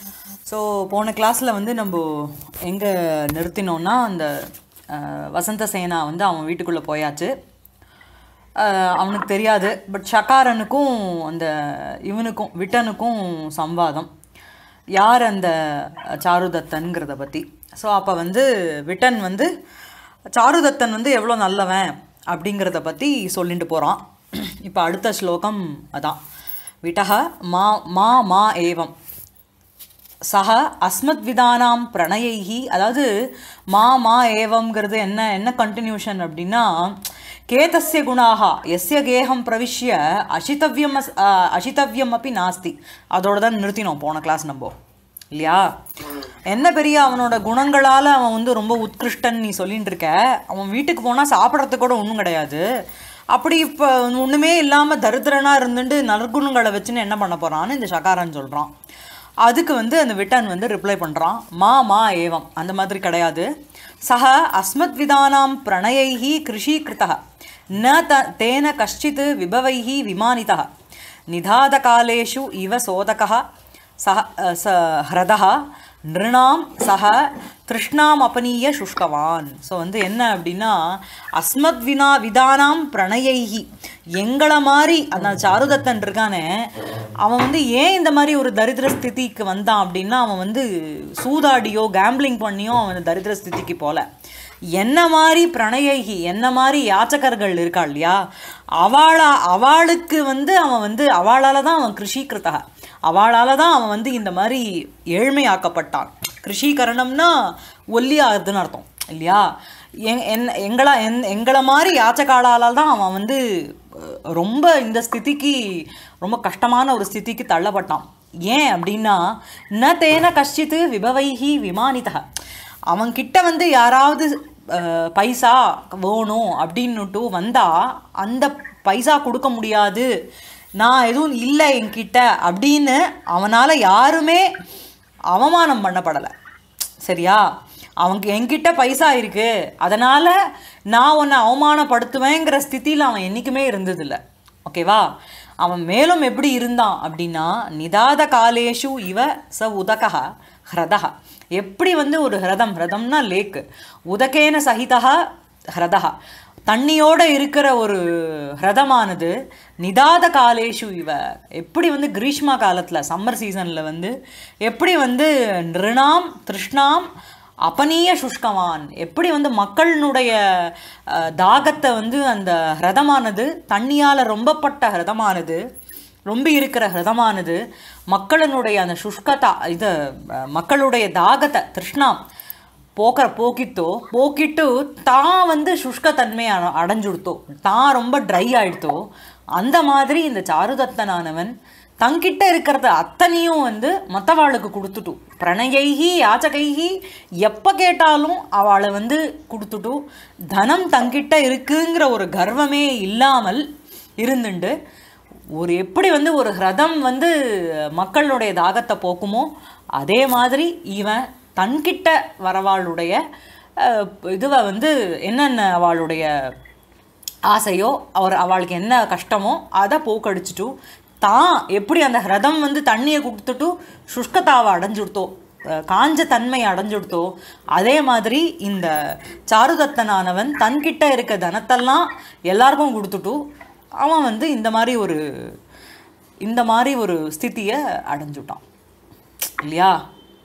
So போன கிளாஸில் வந்து நம்ம எங்கே நிறுத்தினோன்னா அந்த அஹ், வசந்த சேனா வந்து அவன் வீட்டுக்குள்ளே போயாச்சு அஹ், அவனுக்கு தெரியாது பட் ஷகாரனுக்கும் அந்த இவனுக்கும் விட்டனுக்கும் சம்வாதம் யார் அந்த சாருதத்தன்கிறத பற்றி ஸோ அப்போ வந்து விட்டன் வந்து சாருதத்தன் வந்து எவ்வளோ நல்லவன் அப்படிங்கிறத பற்றி சொல்லிட்டு போகிறான் இப்போ அடுத்த ஸ்லோகம் அதான் விட்டக மா மா மா ஏவம் சக அஸ்மத் விதானாம் பிரணயைஹி அதாவது மா மா ஏவம்ங்கிறது என்ன என்ன கண்டினியூஷன் அப்படின்னா கேதஸ்ய குணாக எஸ்ய கேகம் பிரவிஷ்ய அசிதவ்யம் அஸ்- அ, அசிதவ்யம் அப்படி நாஸ்தி அதோட தான் நிறுத்தினோம் போன கிளாஸ் நம்ம இல்லையா என்ன பெரிய அவனோட குணங்களால் அவன் வந்து ரொம்ப உத்கிருஷ்டன் நீ சொல்லிட்டு இருக்க அவன் வீட்டுக்கு போனால் சாப்பிட்றதுக்கு கூட ஒன்றும் கிடையாது அப்படி இப்போ ஒன்றுமே இல்லாமல் தரித்திரனாக இருந்துட்டு நற்குணங்களை வச்சுன்னு என்ன பண்ண போகிறான்னு இந்த சகாரன் சொல்கிறான் அதுக்கு வந்து அந்த விட்டன் வந்து ரிப்ளை பண்ணுறான் மா மா ஏவம் அந்த மாதிரி கிடையாது சக அஸ்மத் விதானாம் பிரணயைஹி கிருஷீகிருத்தः ந த தேன கஷ்டித் விபவைஹி விமானிதः நிதாதகாலேஷு இவ சோதகः சஹ ச ஹ்ரதः நிருணாம் சக திருஷ்ணாம் அபனீய சுஷ்கவான் ஸோ வந்து என்ன அப்படின்னா அஸ்மத் வினா விதானாம் பிரணயைஹி எங்களை மாதிரி அந்த சாருதத்தன் இருக்கானே அவன் வந்து ஏன் இந்த மாதிரி ஒரு தரித்திர ஸ்திதிக்கு வந்தான் அப்படின்னா அவன் வந்து சூதாடியோ கேம்பிளிங் பண்ணியோ அவன் தரித்திர ஸ்திதிக்கு போல என்ன மாதிரி பிரணயகி என்ன மாதிரி யாச்சகர்கள் இருக்கா இல்லையா அவளா அவளுக்கு வந்து அவன் வந்து அவளால் தான் அவன் கிருஷிகிருத்தக அவளால் தான் அவன் வந்து இந்த மாதிரி ஏழ்மையாக்கப்பட்டான் கிருஷிகரணம்னா ஒல்லி ஆகுதுன்னு அர்த்தம் இல்லையா எங் என் எங்களா என் எங்களை மாதிரி யாச்சகாலால் தான் அவன் வந்து அஹ், ரொம்ப இந்த ஸ்திதிக்கு ரொம்ப கஷ்டமான ஒரு ஸ்திதிக்கு தள்ளப்பட்டான் ஏன் அப்படின்னா ந தேன கஷ்டித்து விபவைஹி விமானிதக அவன்கிட்ட வந்து யாராவது அஹ், பைசா வேணும் அப்படின்னுட்டு வந்தா அந்த பைசா கொடுக்க முடியாது நான் எதுவும் இல்லை என்கிட்ட அப்படின்னு அவனால் யாருமே அவமானம் பண்ணப்படலை சரியா அவங்க என்கிட்ட பைசா இருக்கு அதனால நான் உன்னை அவமானப்படுத்துவேங்கிற ஸ்திதியில் அவன் என்றைக்குமே இருந்ததில்ல ஓகேவா அவன் மேலும் எப்படி இருந்தான் அப்படின்னா நிதாத காலேஷு இவ ச உதகः ஹ்ரதः எப்படி வந்து ஒரு ஹ்ரதம் ஹ்ரதம்னா லேக்கு உதகேன சகிதா ஹ்ரதः தண்ணியோட இருக்கிற ஒரு ஹ்ரதமானது நிதாத காலேஷு இவ எப்படி வந்து கிரீஷ்ம காலத்தில் சம்மர் சீசனில் வந்து எப்படி வந்து நிருணாம் திருஷ்ணாம் அபனீய சுஷ்கவான் எப்படி வந்து மக்களினுடைய அஹ், தாகத்தை வந்து அந்த ஹிரதமானது தண்ணியால் ரொம்பப்பட்ட ஹிரதமானது ரொம்ப இருக்கிற ஹிரதமானது மக்களினுடைய அந்த சுஷ்கதா இது அஹ், மக்களுடைய தாகத்தை திருஷ்ணாம் போக்கிற போக்கிட்டோ போக்கிட்டு தான் வந்து சுஷ்கத்தன்மை அ- அடைஞ்சுடுத்தோ தான் ரொம்ப ட்ரை ஆயிடுத்தோ அந்த மாதிரி இந்த சாருதத்தனானவன் தங்கிட்ட இருக்கிறத அத்தனையும் வந்து மற்றவாளுக்கு கொடுத்துட்டு பிரணயைகி யாச்சகைகி எப்போ கேட்டாலும் அவளை வந்து கொடுத்துட்டு தனம் தங்கிட்ட இருக்குங்கிற ஒரு கர்வமே இல்லாமல் இருந்துண்டு ஒரு எப்படி வந்து ஒரு ஹிரதம் வந்து மக்களுடைய தாகத்தை போக்குமோ அதே மாதிரி இவன் தன்கிட்ட வரவாளுடைய அஹ், இதுவை வந்து என்னென்ன அவளுடைய ஆசையோ அவர் அவளுக்கு என்ன கஷ்டமோ அதை போக்கடிச்சிட்டு தான் எப்படி அந்த ஹிரதம் வந்து தண்ணியை கொடுத்துட்டு சுஷ்கத்தாவை அடைஞ்சுடுத்தோ அஹ், காஞ்ச தன்மை அடைஞ்சுடுத்தோ அதே மாதிரி இந்த சாருதத்தனானவன் தன்கிட்ட இருக்க தனத்தெல்லாம் எல்லாருக்கும் கொடுத்துட்டு அவன் வந்து இந்த மாதிரி ஒரு இந்த மாதிரி ஒரு ஸ்திதியை அடைஞ்சுட்டான் இல்லையா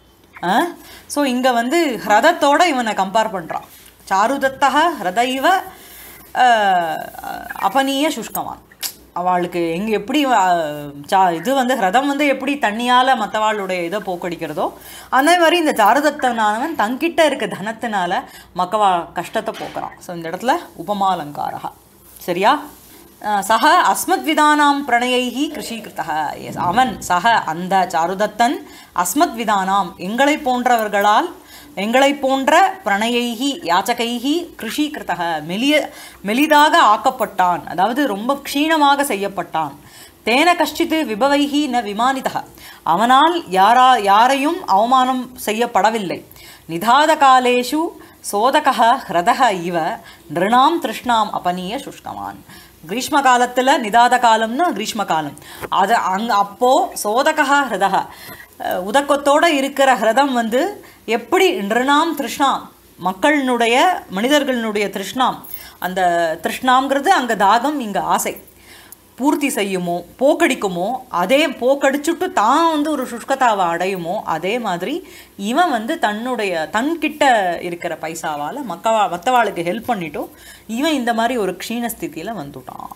ஸோ இங்கே வந்து ஹ்ரதத்தோட இவனை கம்பேர் பண்ணுறான் சாருதத்தக ஹ்ரதைவ அஹ், அபனீய சுஷ்கவான் அவளுக்கு எங்கே எப்படி அஹ், சா இது வந்து ஹ்ரதம் வந்து எப்படி தண்ணியால் மற்றவாளுடைய இதை போக்கடிக்கிறதோ அதே மாதிரி இந்த சாருதத்தனானவன் தங்கிட்ட இருக்க தனத்தினால மக்கவா கஷ்டத்தை போக்குறான் ஸோ இந்த இடத்துல உபமாலங்காரா சரியா அஹ், சக அஸ்மத் விதானாம் பிரணயைஹி கிருஷீகிருத்தக எஸ் அவன் சக அந்த சாருதத்தன் அஸ்மத் விதானாம் எங்களை போன்றவர்களால் எங்களை போன்ற பிரணயைஹி யாச்சகைஹி கிருஷீகிருத்தக மெலிய மெலிதாக ஆக்கப்பட்டான் அதாவது ரொம்ப க்ஷீணமாக செய்யப்பட்டான் தேன கஷ்டித்து விபவைஹி ந விமானிதக அவனால் யாரா யாரையும் அவமானம் செய்யப்படவில்லை நிதாத காலேஷு சோதகः ஹ்ரதः இவ நிருணாம் திருஷ்ணாம் அபனீய சுஷ்கமான் கிரீஷ்ம காலத்தில் நிதாத காலம்னா கிரீஷ்ம காலம் அது அங் அப்போ சோதகா ஹிருதக அஹ், உதக்கத்தோட இருக்கிற ஹிரதம் வந்து எப்படி நிருணாம் திருஷ்ணா மக்களினுடைய மனிதர்களினுடைய திருஷ்ணாம் அந்த திருஷ்ணாங்கிறது அங்கே தாகம் இங்கே ஆசை பூர்த்தி செய்யுமோ போக்கடிக்குமோ அதே போக்கடிச்சுட்டு தான் வந்து ஒரு சுஷ்கதாவை அடையுமோ அதே மாதிரி இவன் வந்து தன்னுடைய தன்கிட்ட இருக்கிற பைசாவால் மக்கவா மற்றவாளுக்கு ஹெல்ப் பண்ணிட்டும் இவன் இந்த மாதிரி ஒரு க்ஷீண ஸ்திதியில் வந்துட்டான்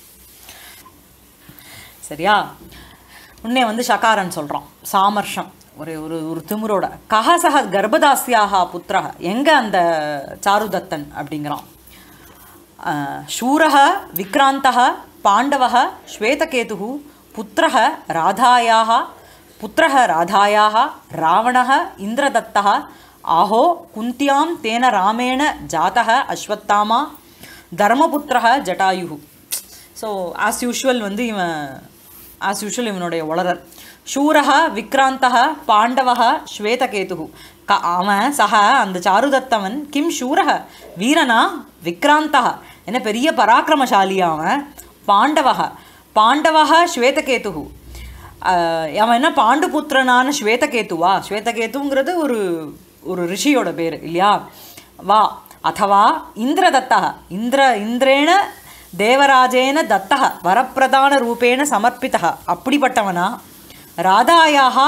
சரியா உன்னே வந்து சகாரன் சொல்கிறான் சாமர்ஷம் ஒரு ஒரு ஒரு திமிரோட கஹ சக கர்ப்பதாசியாக புத்திரக எங்கே அந்த சாருதத்தன் அப்படிங்கிறான் அஹ், शूरः विक्रान्तः पाण्डवः श्वेतकेतुः पुत्रः राधायाः पुत्रः राधायाः रावणः इन्द्रदत्तः आहो कुन्त्यां तेन रामेण जातः अश्वत्थामा தர்மபுத்திரः ஜட்டாயுः ஸோ ஆஸ் யூஷுவல் வந்து இவன் ஆஸ் யூஷுவல் இவனுடைய உளறல் சூரः விக்ராந்தः பாண்டவः ஸ்வேதகேதுः க அவன் சக அந்த சாருதத்தவன் கிம் சூரः வீரனா விக்ராந்தः என்ன பெரிய பராக்கிரமசாலி அவன் பாண்டவः பாண்டவः ஸ்வேதகேதுः ஆஹ் அவன் என்ன பாண்டுபுத்திரனான ஸ்வேதகேத்துவா ஸ்வேதகேத்துங்கிறது ஒரு ஒரு ரிஷியோட பேர் இல்லையா வா அதவா இந்திரதத்தः இந்திர இந்திரேண தேவராஜேன தத்தः வரப்பிரதான ரூபேண சமர்ப்பித்தः அப்படிப்பட்டவனா ராதாயாக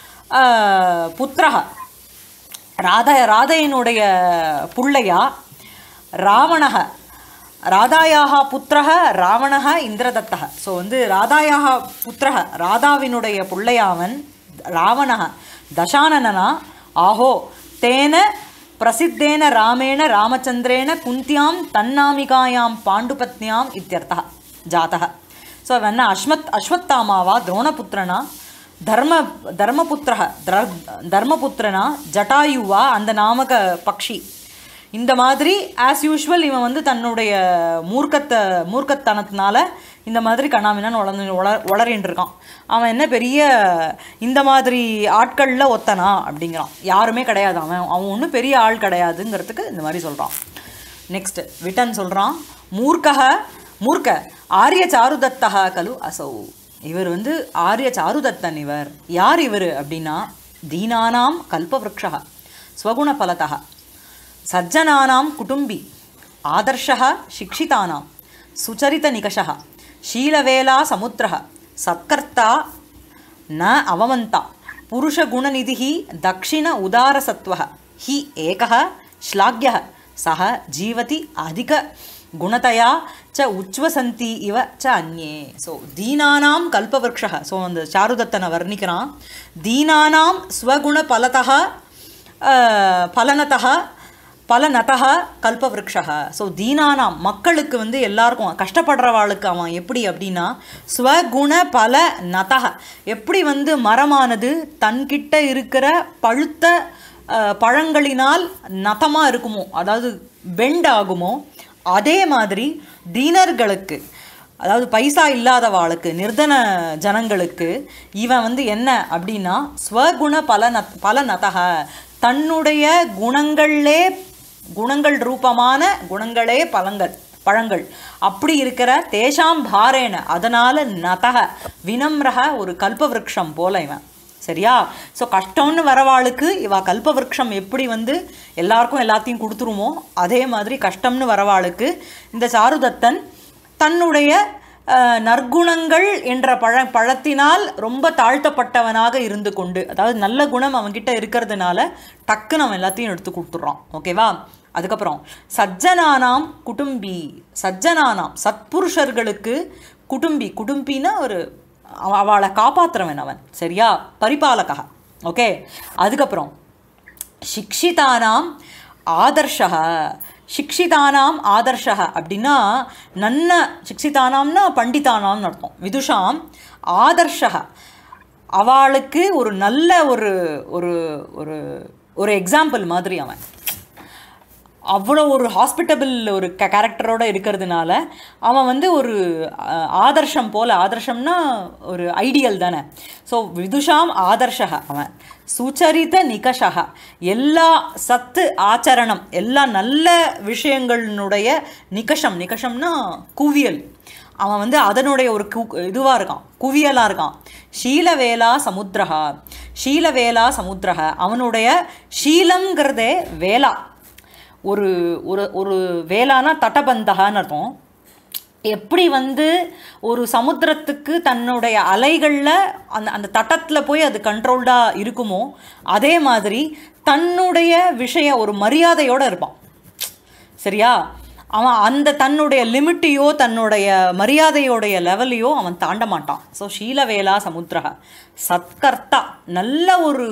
புத்திரः ராத ராதையினுடைய புள்ளையா ராவணः ராதாயாக புத்திரः ராவணः இந்திரதத்தः ஸோ வந்து ராதாயாக புத்திரः ராதாவினுடைய புள்ளையாவன் ராவணः தசானனனா ஆஹோ தேன பிரசித்தேன ராமேண ராமச்சந்திரேன குந்தியாம் தன்னாமிகாயாம் பாண்டுபத்னியாம் இத்தியர்த்தः ஜாதः ஸோ அவன் என்ன அஸ்மத் அஸ்வத்தாமாவா துரோணபுத்திரனா தர்ம தர்மபுத்திர தர்மபுத்திரனா ஜட்டாயுவா அந்த நாமக பக்ஷி இந்த மாதிரி ஆஸ் யூஷுவல் இவன் வந்து தன்னுடைய மூர்க்கத்தை மூர்க்கத்தனத்தினால இந்த மாதிரி கண்ணாமினான் உளர்ந்து உள உளறின்னு இருக்கான் அவன் என்ன பெரிய இந்த மாதிரி ஆட்களில் ஒத்தனா அப்படிங்கிறான் யாருமே கிடையாது அவன் அவன் ஒன்றும் பெரிய ஆள் கிடையாதுங்கிறதுக்கு இந்த மாதிரி சொல்கிறான் நெக்ஸ்ட் விட்டன் சொல்கிறான் மூர்க்கக மூர்க்க ஆரிய சாருதத்தக கலு அசௌ இவர் வந்து ஆரிய சாருதத்தன் இவர் யார் இவர் அப்படின்னா தீனானாம் கல்பவருக்ஷ ஸ்வகுணபலதः சஜ்ஜனானாம் குடும்பி ஆதர்ஷः शिक्षितानां सुचरितनिकषः शीलवेला समुद्रः सत्कर्ता न अवमन्ता पुरुषगुणनिधिः दक्षिण उदारसत्त्वः हि एकः श्लाघ्यः सः जीवति अधिक குணதையா ச உச்வசந்தி இவ ச அந்யே ஸோ தீனானாம் கல்பவருக்ஷ ஸோ அந்த சாருதத்தனை வர்ணிக்கிறான் தீனானாம் ஸ்வகுண பலதா பலனதா பலநதக கல்பவருக்ஷக ஸோ தீனானாம் மக்களுக்கு வந்து எல்லாருக்கும் கஷ்டப்படுறவாளுக்கு அவன் எப்படி அப்படின்னா ஸ்வகுண பல நதக எப்படி வந்து மரமானது தன்கிட்ட இருக்கிற பழுத்த அஹ், பழங்களினால் நதமாக இருக்குமோ அதாவது பெண்ட் ஆகுமோ அதே மாதிரி தீனர்களுக்கு அதாவது பைசா இல்லாதவாளுக்கு நிர்தன ஜனங்களுக்கு இவன் வந்து என்ன அப்படின்னா ஸ்வகுண பலன பலநதக தன்னுடைய குணங்களே குணங்கள் ரூபமான குணங்களே பழங்கள் பழங்கள் அப்படி இருக்கிற தேஷாம் பாரேன அதனால நதக வினம்ரக ஒரு கல்பவருக்ஷம் போல இவன் சரியா ஸோ கஷ்டம்னு வரவாளுக்கு இவ கல்பவருக்ஷம் எப்படி வந்து எல்லாருக்கும் எல்லாத்தையும் கொடுத்துருமோ அதே மாதிரி கஷ்டம்னு வரவாளுக்கு இந்த சாருதத்தன் தன்னுடைய அஹ், நற்குணங்கள் என்ற பழ பழத்தினால் ரொம்ப தாழ்த்தப்பட்டவனாக இருந்து கொண்டு அதாவது நல்ல குணம் அவன்கிட்ட இருக்கிறதுனால டக்குன்னு அவன் எல்லாத்தையும் எடுத்து கொடுத்துட்றான் ஓகேவா அதுக்கப்புறம் சஜ்ஜனானாம் குடும்பி சஜ்ஜனானாம் சத்புருஷர்களுக்கு குடும்பி குடும்பின்னா ஒரு அவ- அவளை காப்பாத்துறவன் அவன் சரியா பரிபாலகா ஓகே அதுக்கப்புறம் சிக்ஷிதானாம் ஆதர்ஷக சிக்ஷிதானாம் ஆதர்ஷக அப்படின்னா நன்ன சிக்ஷிதானாம்னா பண்டிதானாம்னு அர்த்தம் விதுஷாம் ஆதர்ஷக அவளுக்கு ஒரு நல்ல ஒரு ஒரு ஒரு ஒரு எக்ஸாம்பிள் மாதிரி அவன் அவ்வளோ ஒரு ஹாஸ்பிட்டபிள் ஒரு க கேரக்டரோட இருக்கிறதுனால அவன் வந்து ஒரு அஹ், ஆதர்ஷம் போல ஆதர்ஷம்னா ஒரு ஐடியல் தானே ஸோ விதுஷாம் ஆதர்ஷக அவன் சுச்சரித நிகஷக எல்லா சத்து ஆச்சரணம் எல்லா நல்ல விஷயங்களினுடைய நிகஷம் நிகஷம்னா குவியல் அவன் வந்து அதனுடைய ஒரு கு இதுவாக இருக்கான் குவியலாக இருக்கான் ஷீலவேலா சமுத்திரஹா ஷீலவேலா சமுத்திரக அவனுடைய ஷீலங்கிறதே வேலா ஒரு ஒரு ஒரு வேளானா தட்டபந்தகான்னு அர்த்தம் எப்படி வந்து ஒரு சமுத்திரத்துக்கு தன்னுடைய அலைகளில் அந்த அந்த தட்டத்தில் போய் அது கண்ட்ரோல்டாக இருக்குமோ அதே மாதிரி தன்னுடைய விஷய ஒரு மரியாதையோடு இருப்பான் சரியா அவன் அந்த தன்னுடைய லிமிட்டையோ தன்னுடைய மரியாதையோடைய லெவலையோ அவன் தாண்ட மாட்டான் ஸோ ஷீலவேலா சமுத்திரக சத்கர்த்தா நல்ல ஒரு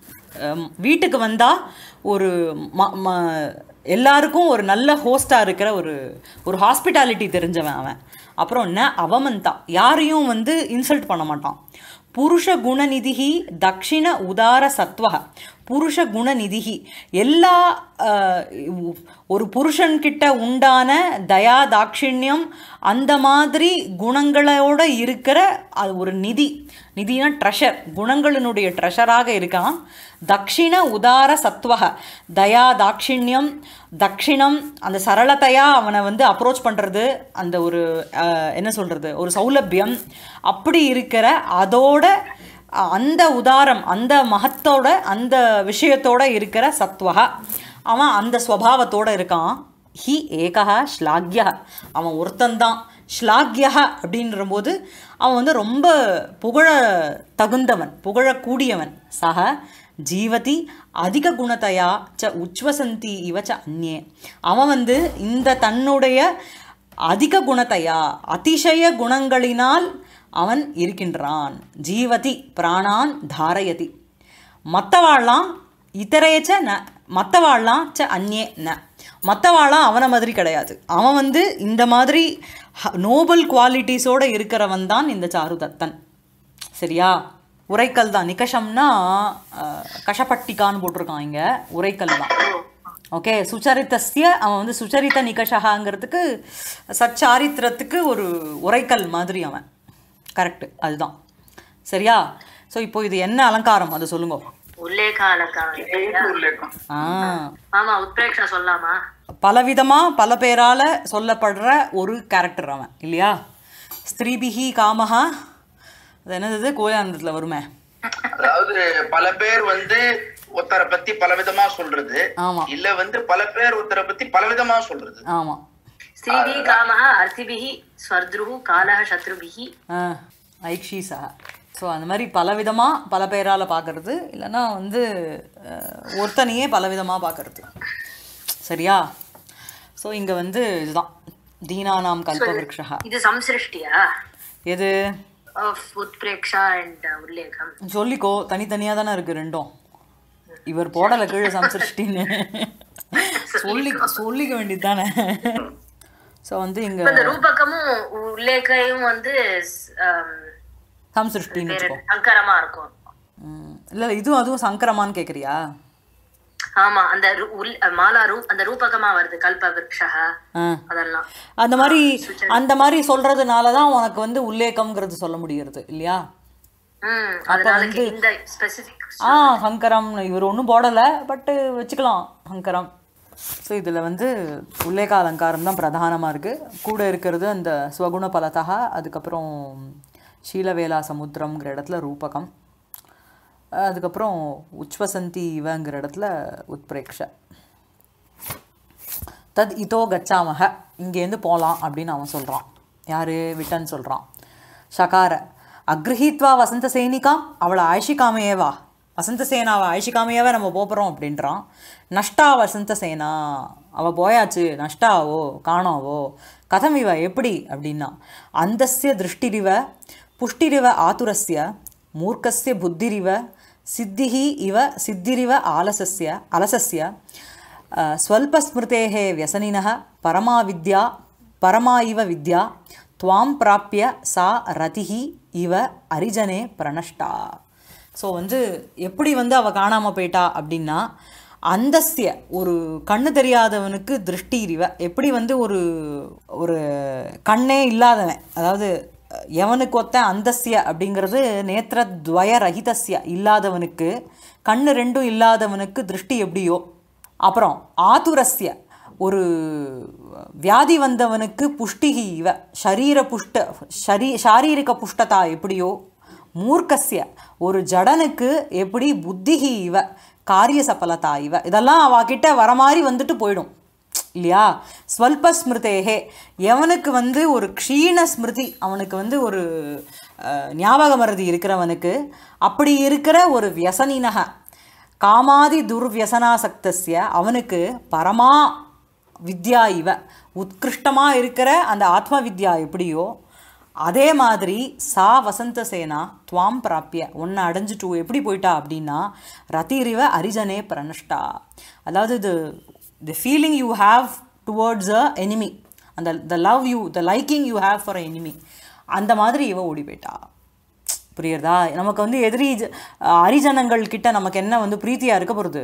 அம், வீட்டுக்கு வந்தால் ஒரு ம ம எல்லாருக்கும் ஒரு நல்ல ஹோஸ்டாக இருக்கிற ஒரு ஒரு ஹாஸ்பிட்டாலிட்டி தெரிஞ்சவன் அவன் அப்புறம் என்ன அவமந்தா யாரையும் வந்து இன்சல்ட் பண்ண மாட்டான் புருஷ குணநிதிஹி தக்ஷிண உதார சத்வக புருஷ குணநிதிஹி எல்லா அஹ், ஒரு புருஷன்கிட்ட உண்டான தயா தாட்சிணியம் அந்த மாதிரி குணங்களோட இருக்கிற அது ஒரு நிதி நிதினா ட்ரெஷர் குணங்களினுடைய ட்ரெஷராக இருக்கான் தக்ஷிண உதார சத்வக தயா தாட்சிணியம் தக்ஷிணம் அந்த சரளத்தையா அவனை வந்து அப்ரோச் பண்ணுறது அந்த ஒரு அஹ், என்ன சொல்கிறது ஒரு சௌலபியம் அப்படி இருக்கிற அதோட அஹ், அந்த உதாரம் அந்த மகத்தோட அந்த விஷயத்தோட இருக்கிற சத்வக அவன் அந்த ஸ்வபாவத்தோட இருக்கான் ஹி ஏகா ஸ்லாக்யா அவன் ஒருத்தன்தான் ஸ்லாக்யா அப்படின்ற போது அவன் வந்து ரொம்ப புகழ தகுந்தவன் புகழக்கூடியவன் சக ஜீவதி அதிக குணத்தையா ச உச்வசந்தி இவ ச அந்நே அவன் வந்து இந்த தன்னுடைய அதிக குணத்தையா அதிசய குணங்களினால் அவன் இருக்கின்றான் ஜீவதி பிராணான் தாரயதி மற்றவாள்லாம் இதரேச்ச ந மற்றவாள்லாம் ச அந்நே ந மற்றவாள்லாம் அவனை மாதிரி கிடையாது அவன் வந்து இந்த மாதிரி நோபல் குவாலிட்டிஸோடு இருக்கிறவன் தான் இந்த சாருதத்தன் சரியா உரைக்கல் தான் நிகஷம்னா அஹ், கஷப்பட்டிக்கான்னு போட்டிருக்கான் இங்கே உரைக்கல் தான் ஓகே சுச்சரித்தஸ்ய அவன் வந்து சுச்சரித்த நிகஷகாங்கிறதுக்கு சச்சாரித்திரத்துக்கு ஒரு உரைக்கல் மாதிரி அவன் கரெக்டு அதுதான் சரியா ஸோ இப்போ இது என்ன அலங்காரம் அதை சொல்லுங்க உல்லேக அலங்காரம் இல்லையா? உல்லேகம் ஆ ஆமா உத்பிரேக்ஷா சொல்லலாமா பலவிதமாக பல பேரால் சொல்லப்படுற ஒரு கேரக்டர் அவன் இல்லையா ஸ்திரீபிகி காமஹா அது என்னது கோயானந்தத்தில் வருமே அதாவது பல பேர் வந்து ஒருத்தரை பத்தி பலவிதமா சொல்றது ஆமா. இல்ல வந்து பல பேர் ஒருத்தரை பத்தி பலவிதமா சொல்றது ஆமாம் ஸ்திரீபிः காமः அர்த்திபிः ஸ்வர்த்ருः காலः சத்ருபிः ஆ ஐக்ஷீசா ஸோ அந்த மாதிரி பலவிதமாக பல பேரால் பார்க்கறது இல்லைன்னா வந்து அஹ், ஒருத்தனையே பலவிதமாக பார்க்கறது சரியா ஸோ இங்கே வந்து இதுதான் தீனானாம் கல்பவருஷா இது சம்சிருஷ்டியா எது ஆஃப் உத்பிரேக்ஷா அண்ட் உல்லேகம் சொல்லிக்கோ தனித்தனியாக தானே இருக்குது ரெண்டும் இவர் போடலை கீழே சம்சிருஷ்டின்னு சொல்லி சொல்லிக்க வேண்டியது தானே ஸோ வந்து இங்கே இப்ப இந்த ரூபகமும் உல்லேகையும் வந்து ஆம், சம்சிருஷ்டின்னு வேற வச்சுக்கோ சங்கரமா இருக்கும் ம். இல்லை இல்லை இதுவும் அதுவும் சங்கரமான்னு கேட்குறியா ஆமா அந்த ரு- உல்- மாலா ரூ அந்த ரூபகமா வருது கல்ப விருட்சா ஆ அதெல்லாம் அந்த மாதிரி அந்த மாதிரி சொல்றதுனால தான் உனக்கு வந்து உல்லேகம்ங்கிறது சொல்ல முடிகிறது இல்லையா ம் அதனால இந்த ஸ்பெசிபிக் ஆ சங்கரம் இவர் ஒன்றும் போடலை பட்டு வச்சுக்கலாம் சங்கரம் ஸோ இதில் வந்து உல்லேக அலங்காரம் தான் பிரதானமாக இருக்குது கூட இருக்கிறது அந்த ஸ்வகுண பலதா அதுக்கப்புறம் ஷீலவேலா சமுத்திரம்ங்கிற இடத்துல ரூபகம் அதுக்கப்புறம் உச்வசந்தி இவங்கிற இடத்துல உத்பிரேக்ஷ தத் இதோ கச்சாமக இங்கேருந்து போகலாம் அப்படின்னு அவன் சொல்கிறான் யார் விட்டன் சொல்கிறான் ஷகார அக்ரஹீத்வா வசந்த சேனிகாம் அவளை ஆயிஷிக்காமையேவா வசந்த சேனாவை ஆயிஷிக்காமையாவே நம்ம போகிறோம் அப்படின்றான் நஷ்டா வசந்த சேனா அவள் போயாச்சு நஷ்டாவோ காணாவோ கதம் இவ எப்படி அப்படின்னா அந்தஸ்ய திருஷ்டிரிவ புஷ்டிரிவ ஆதுரஸ்ய மூர்க்கஸ்ய புத்திரிவ சித்திஹி இவ சித்திரிவ ஆலசஸ்ய அலசஸ்ய அஹ், ஸ்வல்பஸ்மிருதேः व्यसनिनः பரமா வித்யா பரமா இவ வித்யா துவாம் பிராப்பிய சா ரதிஹி இவ அரிஜனே பிரணஷ்டா ஸோ வந்து எப்படி வந்து அவள் காணாமல் போயிட்டா அப்படின்னா அந்தஸ்திய ஒரு கண்ணு தெரியாதவனுக்கு திருஷ்டி இவ எப்படி வந்து ஒரு ஒரு கண்ணே இல்லாதவன் அதாவது எவனுக்கு ஒத்த அந்தஸ்திய அப்படிங்கிறது நேத்திரத்வய ரஹிதஸ்ய இல்லாதவனுக்கு கண்ணு ரெண்டும் இல்லாதவனுக்கு திருஷ்டி எப்படியோ அப்புறம் ஆதுரஸ்ய ஒரு வியாதி வந்தவனுக்கு புஷ்டிகி இவ ஷரீர புஷ்ட ஷரீ சாரீரிக புஷ்டதா எப்படியோ மூர்க்கஸ்ய ஒரு ஜடனுக்கு எப்படி புத்திஹி இவ காரிய சபலதா இவ இதெல்லாம் அவகிட்ட வர மாதிரி வந்துட்டு போயிடும் இல்லையா ஸ்வல்ப ஸ்மிருதேகே எவனுக்கு வந்து ஒரு க்ஷீண ஸ்மிருதி அவனுக்கு வந்து ஒரு அஹ், ஞாபக மறதி இருக்கிறவனுக்கு அப்படி இருக்கிற ஒரு வியசனினக காமாதி துர்வியசனாசக்தஸ்ய அவனுக்கு பரமா வித்யா இவ உத்கிருஷ்டமாக இருக்கிற அந்த ஆத்ம வித்யா எப்படியோ அதே மாதிரி சா வசந்த சேனா துவாம் பிராப்பிய ஒன்று அடைஞ்சிட்டு எப்படி போயிட்டா அப்படின்னா ரதிரிவ அரிஜனே பிரணஷ்டா அதாவது இது the feeling you have towards a enemy அந்த the love you the liking you have for a enemy அந்த மாதிரி இவ ஓடி போயிட்டா புரியுறதா நமக்கு வந்து எதிரி ஜ- அரிஜனங்கள் கிட்ட நமக்கு என்ன வந்து பிரீத்தியாக இருக்க போகிறது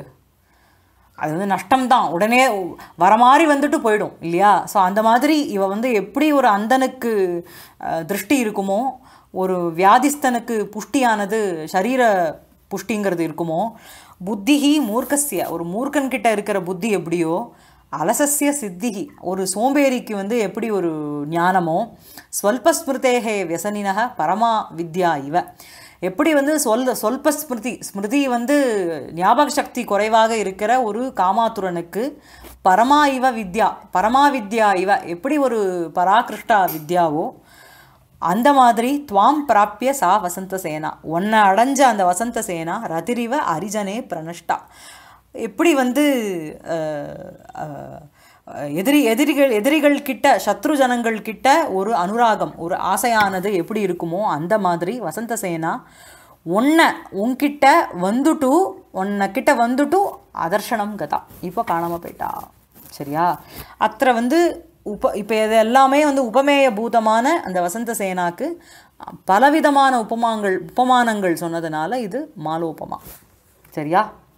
அது வந்து நஷ்டம்தான் உடனே வர மாதிரி வந்துட்டு போயிடும் இல்லையா ஸோ அந்த மாதிரி இவ வந்து எப்படி ஒரு அந்தனுக்கு அஹ், திருஷ்டி இருக்குமோ ஒரு வியாதிஸ்தனுக்கு புஷ்டியானது சரீர புஷ்டிங்கிறது இருக்குமோ புத்திஹி மூர்க்கஸ்ய ஒரு மூர்க்கன்கிட்ட இருக்கிற புத்தி எப்படியோ அலசஸ்ய சித்திகி ஒரு சோம்பேறிக்கு வந்து எப்படி ஒரு ஞானமோ ஸ்வல்பஸ்மிருதேகே வியசனினக பரமா வித்யா இவ எப்படி வந்து சொல் சொல்ப ஸ்மிருதி ஸ்மிருதி வந்து ஞாபக சக்தி குறைவாக இருக்கிற ஒரு காமாத்துரனுக்கு பரமா இவ வித்யா பரமா வித்யா இவ எப்படி ஒரு பராகிருஷ்டா வித்யாவோ அந்த மாதிரி துவாம் பிராப்பிய சா வசந்த சேனா உன்னை அடைஞ்ச அந்த வசந்த சேனா ரதிரிவ அரிஜனே பிரணஷ்டா எப்படி வந்து அஹ், அஹ், எதிரி எதிரிகள் எதிரிகள் கிட்ட சத்ரு ஜனங்கள் கிட்ட ஒரு அனுராகம் ஒரு ஆசையானது எப்படி இருக்குமோ அந்த மாதிரி வசந்த சேனா உன்னை உன்கிட்ட வந்துட்டு உன்னை கிட்ட வந்துட்டு அதர்ஷனம் கதா இப்போ காணாம போயிட்டா சரியா அത്ര வந்து உப இப்போ இது எல்லாமே வந்து உபமேய பூதமான அந்த வசந்த சேனாக்கு பலவிதமான உபமாங்கள் உபமானங்கள் சொன்னதுனால இது மாலோபமா சரியா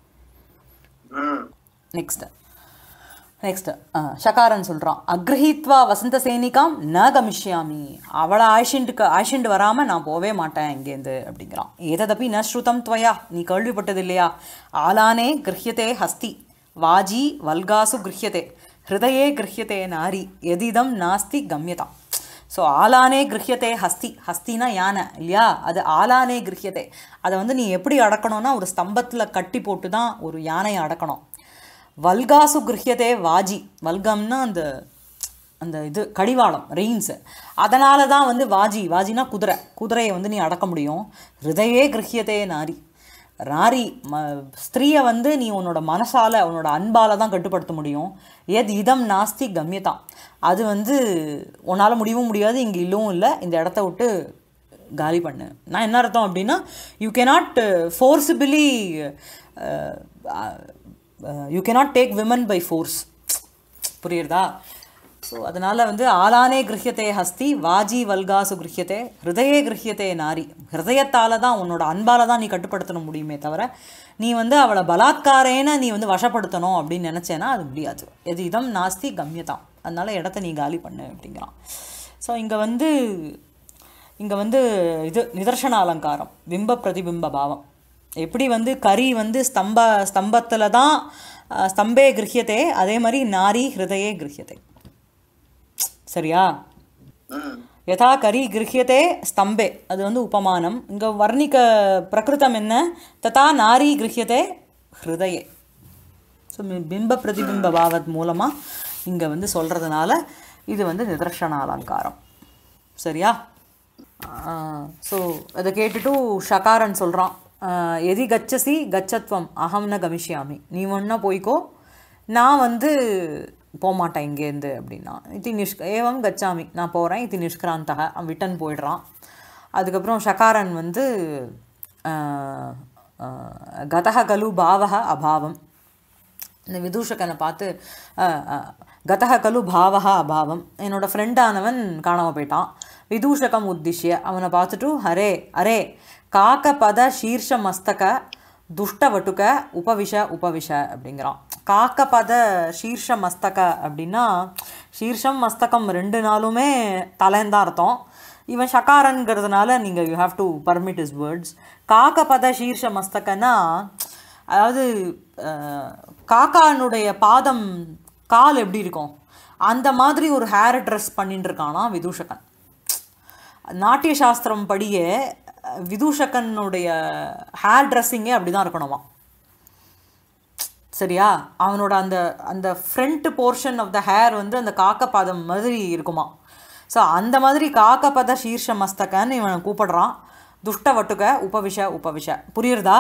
ம் நெக்ஸ்ட் நெக்ஸ்ட் ஷகாரன் சொல்கிறான் அக்ரஹித்வா வசந்த சேனிகாம் ந கமிஷ்யாமி அவளை ஆயிஷிண்டுக்கு ஆயிஷிண்டு வராமல் நான் போவே மாட்டேன் இங்கேருந்து அப்படிங்கிறான் ஏததப்பி ந ஸ்ருதம் துவயா நீ கேள்விப்பட்டது இல்லையா ஆலானே கிரஹியதே ஹஸ்தி வாஜி வல்காசு கிரஹியதே ஹிருதயே கிரஹியதே நாரி எதிதம் நாஸ்தி கம்யதாம் ஸோ ஆலானே கிரஹியத்தே ஹஸ்தி ஹஸ்தினா யானை இல்லையா அது ஆலானே கிரஹியத்தே அதை வந்து நீ எப்படி அடக்கணும்னா ஒரு ஸ்தம்பத்தில் கட்டி போட்டு தான் ஒரு யானையை அடக்கணும் வல்காசு கிரஹியத்தே வாஜி வல்கம்னா அந்த அந்த இது கடிவாளம் ரெயின்ஸு அதனால தான் வந்து வாஜி வாஜினா குதிரை குதிரையை வந்து நீ அடக்க முடியும் ஹிருதயே கிரஹியத்தே நாரி நாரி ம ஸ்திரீயை வந்து நீ உன்னோட மனசால உன்னோட அன்பால தான் கட்டுப்படுத்த முடியும் எது இதம் நாஸ்தி கம்யதாம் அது வந்து உன்னால் முடியவும் முடியாது இங்கே இல்லவும் இல்லை இந்த இடத்த விட்டு காலி பண்ணு நான் என்ன அர்த்தம் அப்படின்னா you cannot forcibly you cannot take women by force புரியுறதா ஸோ அதனால் வந்து ஆலானே கிரஹியத்தே ஹஸ்தி வாஜி வல்காசு கிரஹியத்தே ஹிருதயே கிரஹியத்தே நாரி ஹிருதயத்தால் தான் உன்னோட அன்பால் தான் நீ கட்டுப்படுத்த முடியுமே தவிர நீ வந்து அவளை பலாத்காரேன நீ வந்து வசப்படுத்தணும் அப்படின்னு நினச்சேன்னா அது முடியாது எது இதம் நாஸ்தி கம்யதாம் அதனால இடத்த நீ காலி பண்ணு அப்படிங்கிறான் ஸோ இங்கே வந்து இங்கே வந்து இது நிதர்சன அலங்காரம் பிம்ப பிரதிபிம்ப பாவம் எப்படி வந்து கரி வந்து ஸ்தம்ப ஸ்தம்பத்தில் தான் அஹ், ஸ்தம்பே கிரஹியத்தே அதே மாதிரி நாரி ஹிருதயே கிரஹியத்தை சரியா ம் யதா கரி கிரஹியத்தே ஸ்தம்பே அது வந்து உபமானம் இங்கே வர்ணிக்க பிரகிருதம் என்ன ததா நாரி கிரஹியத்தே ஹிருதயே ஸோ பிம்ப பிரதிபிம்ப பாவத் மூலமாக இங்கே வந்து சொல்கிறதுனால இது வந்து நிதர்சன அலங்காரம் சரியா ஸோ அதை கேட்டுட்டு ஷகாரன் சொல்கிறான் எதி கச்சசி கச்சத்வம் அகம் ந கமிஷ்யாமி நீ ஒன்றா போய்க்கோ நான் வந்து போகமாட்டேன் இங்கேருந்து அப்படின்னா இது நிஷ்க ஏவம் கச்சாமி நான் போகிறேன் இது நிஷ்கிராந்தக அவன் விட்டன் போயிடுறான் அதுக்கப்புறம் ஷகாரன் வந்து ஆஹ், ஆஹ், கதக கலு பாவக அபாவம் இந்த விதூஷகனை பார்த்து அஹ், அஹ், கதக கலு பாவகா அபாவம் என்னோட ஃப்ரெண்டானவன் காணாம போயிட்டான் விதூஷகம் உத்திஷ்ய அவனை பார்த்துட்டு ஹரே அரே காக்க பத சீர்ஷ மஸ்தக துஷ்டவட்டுக உபவிஷ உபவிஷ அப்படிங்கிறான் காக்க பத சீர்ஷ மஸ்தக அப்படின்னா சீர்ஷம் மஸ்தகம் ரெண்டு நாளுமே தலைந்தான் அர்த்தம் இவன் ஷகாரன்கிறதுனால நீங்கள் you have to permit his words காக்க பத சீர்ஷ மஸ்தகன்னா அதாவது அஹ், காக்கானுடைய பாதம் கால் எப்படி இருக்கும் அந்த மாதிரி ஒரு ஹேர் ட்ரெஸ் பண்ணிட்டு இருக்கானா விதூஷகன் நாட்டிய சாஸ்திரம் படியே விதூஷகனுடைய ஹேர் ட்ரெஸ்ஸிங்கே அப்படி தான் இருக்கணுமா சரியா அவனோட அந்த அந்த front portion of the hair வந்து அந்த காக்கபாதம் மாதிரி இருக்குமா ஸோ அந்த மாதிரி காக்கபத சீர்ஷ மஸ்தகன்னு இவனை கூப்பிடுறான் துஷ்ட வட்டுக உபவிஷ உபவிஷ புரியுறதா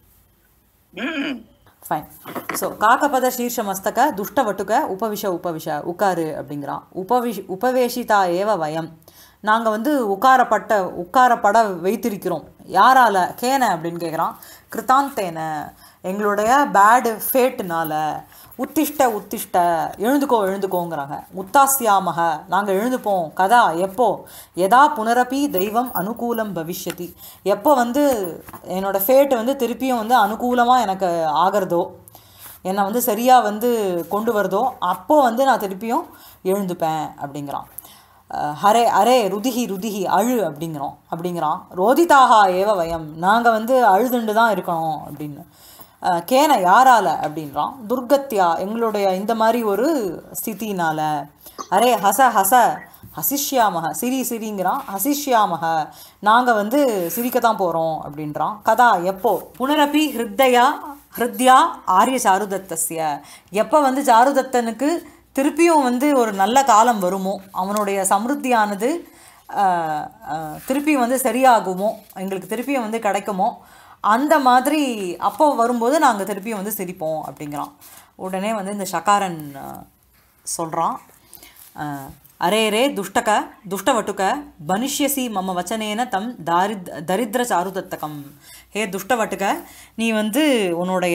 ம் ஃபைன் ஸோ காக்கபத சீர்ஷ மஸ்தக துஷ்ட வட்டுக உபவிஷ உபவிஷ உட்காரு அப்படிங்கிறான் உபவிஷ் உபவேஷிதா ஏவ வயம் நாங்கள் வந்து உட்காரப்பட்ட உட்காரப்பட வைத்திருக்கிறோம் யாரால கேன அப்படின்னு கேட்குறான் கிருத்தாந்தேன எங்களுடைய பேடு ஃபேட்டுனால உத்திஷ்ட உத்திஷ்ட எழுந்துக்கோ எழுந்துக்கோங்கிறாங்க உத்தாசியாமக நாங்கள் எழுந்துப்போம் கதா எப்போ எதா புனரப்பி தெய்வம் அனுகூலம் பவிஷ்யதி எப்போ வந்து என்னோட ஃபேட் வந்து திருப்பியும் வந்து அனுகூலமாக எனக்கு ஆகிறதோ என்னை வந்து சரியாக வந்து கொண்டு வருதோ அப்போ வந்து நான் திருப்பியும் எழுந்துப்பேன் அப்படிங்கிறான் அஹ் ஹரே அரே ருதிஹி ருதிஹி அழு அப்படிங்கிறோம் அப்படிங்கிறான் ரோதிதாகா ஏவ வயம் நாங்கள் வந்து அழுதுண்டு தான் இருக்கணும் அப்படின்னு அஹ் கேன யாரால அப்படின்றான் துர்கத்யா எங்களுடைய இந்த மாதிரி ஒரு ஸ்திதினால அரே ஹச ஹச ஹசிஷ்யாமக சிரி சிரிங்கிறான் ஹசிஷ்யாமக நாங்கள் வந்து சிரிக்கத்தான் போகிறோம் அப்படின்றான் கதா எப்போ புனரப்பி ஹிருத்தயா ஹிருத்யா ஆரிய சாருதத்தஸ்ய எப்போ வந்து சாருதத்தனுக்கு திருப்பியும் வந்து ஒரு நல்ல காலம் வருமோ அவனுடைய சமிருத்தியானது ஆஹ், ஆஹ், திருப்பியும் வந்து சரியாகுமோ எங்களுக்கு திருப்பியும் வந்து கிடைக்குமோ அந்த மாதிரி அப்போ வரும்போது நாங்கள் திருப்பியும் வந்து சிரிப்போம் அப்படிங்கிறான் உடனே வந்து இந்த ஷகாரன் சொல்கிறான் அரே ரே துஷ்டக துஷ்டவட்டுக பனிஷ்யசி மம வச்சனேன தம் தாரித் தரித்திர சாருதத்தகம் ஹே துஷ்டவட்டுக நீ வந்து உன்னுடைய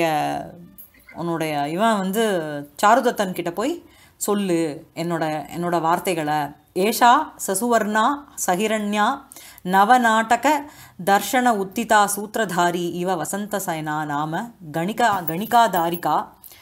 உன்னுடைய இவன் வந்து சாருதத்தன் கிட்ட போய் சொல்லு என்னோட என்னோட வார்த்தைகளை ஏஷா சசுவர்ணா சஹிரண்யா நவநாடக தர்ஷன உத்திதா சூத்திரதாரி இவ வசந்தசயனா நாம கணிகா கணிகாதாரிகா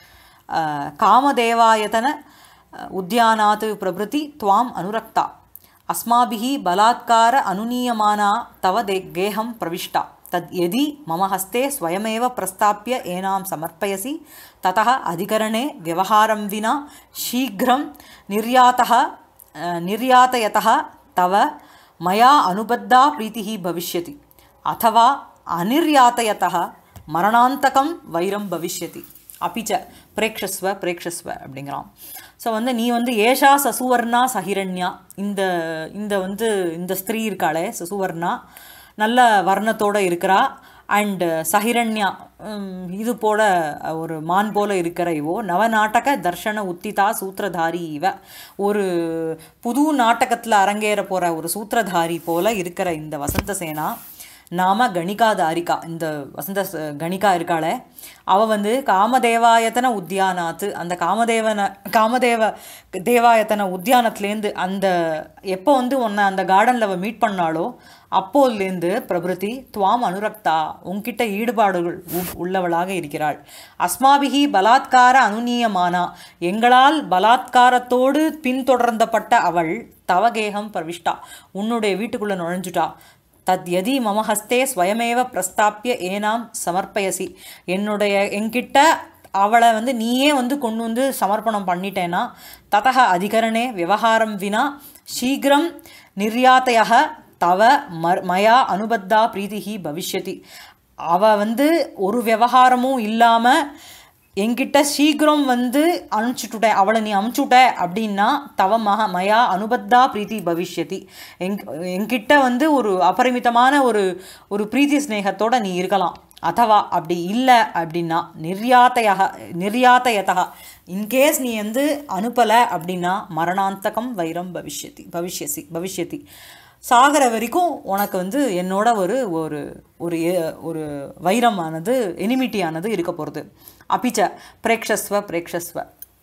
அஹ், காமதேவாயதன அஹ், உத்யானாத் பிரபృతి त्वाम् अनुरक्ता अस्माभिः बलात्कार अनुनीयमाना तव दे गेहं प्रविष्टा तद् यदि मम हस्ते स्वयमेव प्रस्थाप्य एनां समर्पयसि ततः अधिकरणे व्यवहारं विना शीघ्रं निर्यातः अ, निर्यातयतः तव मया अनुबद्धा प्रीतिः भविष्यति अथवा अनिर्यातयतः मरणान्तकं வைரம் பவிஷ்யதி அபிச்ச பிரேக்ஷஸ்வ பிரேக்ஷஸ்வ அப்படிங்கிறான் ஸோ வந்து நீ வந்து ஏஷா சசுவர்ணா சஹிரண்யா இந்த இந்த வந்து இந்த ஸ்திரீ இருக்காளே சசுவர்ணா நல்ல வர்ணத்தோட இருக்கிறா அண்ட் சஹிரண்யா உம், இது போல அஹ், ஒரு மான் போல இருக்கிற இவோ நவநாடக தர்ஷன உத்திதா சூத்திரதாரி இவ ஒரு புது நாடகத்தில் அரங்கேற போகிற ஒரு சூத்திரதாரி போல இருக்கிற இந்த வசந்த சேனா நாம கணிகாதாரிகா இந்த வசந்த ச- கணிகா இருக்காளே அவ வந்து காமதேவாயத்தன உத்தியானாத்து அந்த காமதேவன காமதேவ தேவாயத்தன உத்தியானத்துலேருந்து அந்த எப்போ வந்து உன்னை அந்த கார்டனில் அவள் மீட் பண்ணாலோ அப்போதுலேருந்து பிரபிருதி துவாம் அனுரக்தா உன்கிட்ட ஈடுபாடுகள் உ- உள்ளவளாக இருக்கிறாள் அஸ்மாபிகி பலாத்கார அனுநீயமானா எங்களால் பலாத்காரத்தோடு பின்தொடர்ந்தப்பட்ட அவள் தவகேகம் பிரவிஷ்டா உன்னுடைய வீட்டுக்குள்ளே நுழைஞ்சுட்டா தத் யதி மம ஹஸ்தே ஸ்வயமேவ பிரஸ்தாப்பிய ஏனாம் சமர்ப்பயசி என்னுடைய என்கிட்ட அவளை வந்து நீயே வந்து கொண்டு வந்து சமர்ப்பணம் பண்ணிட்டேன்னா ததக அதிகரணே விவகாரம் வினா சீக்கிரம் நிர்யாத்தையாக தவ மர் மயா அனுபத்தா பிரீதிஹி பவிஷ்யதி அவ வந்து ஒரு விவகாரமும் இல்லாமல் என்கிட்ட சீக்கிரம் வந்து அனுப்பிச்சுட்டுட்டேன் அவளை நீ அனுப்பிச்சுட்ட அப்படின்னா தவ மக மயா அனுபத்தா பிரீத்தி பவிஷ்யதி எங் என்கிட்ட வந்து ஒரு அபரிமிதமான ஒரு ஒரு பிரீத்தி ஸ்நேகத்தோட நீ இருக்கலாம் அதவா அப்படி இல்லை அப்படின்னா நிர்யாத்தையாக நிர்யாத்தயதா இன்கேஸ் நீ வந்து அனுப்பலை அப்படின்னா மரணாந்தகம் வைரம் பவிஷ்யதி பவிஷ்யசி பவிஷ்யதி சாகிற வரைக்கும் உனக்கு வந்து என்னோட ஒரு ஒரு ஒரு எ- ஒரு வைரமானது எனிமிட்டியானது இருக்க போகிறது அபிச்ச பிரேக்ஷஸ்வ பிரேக்ஷஸ்வ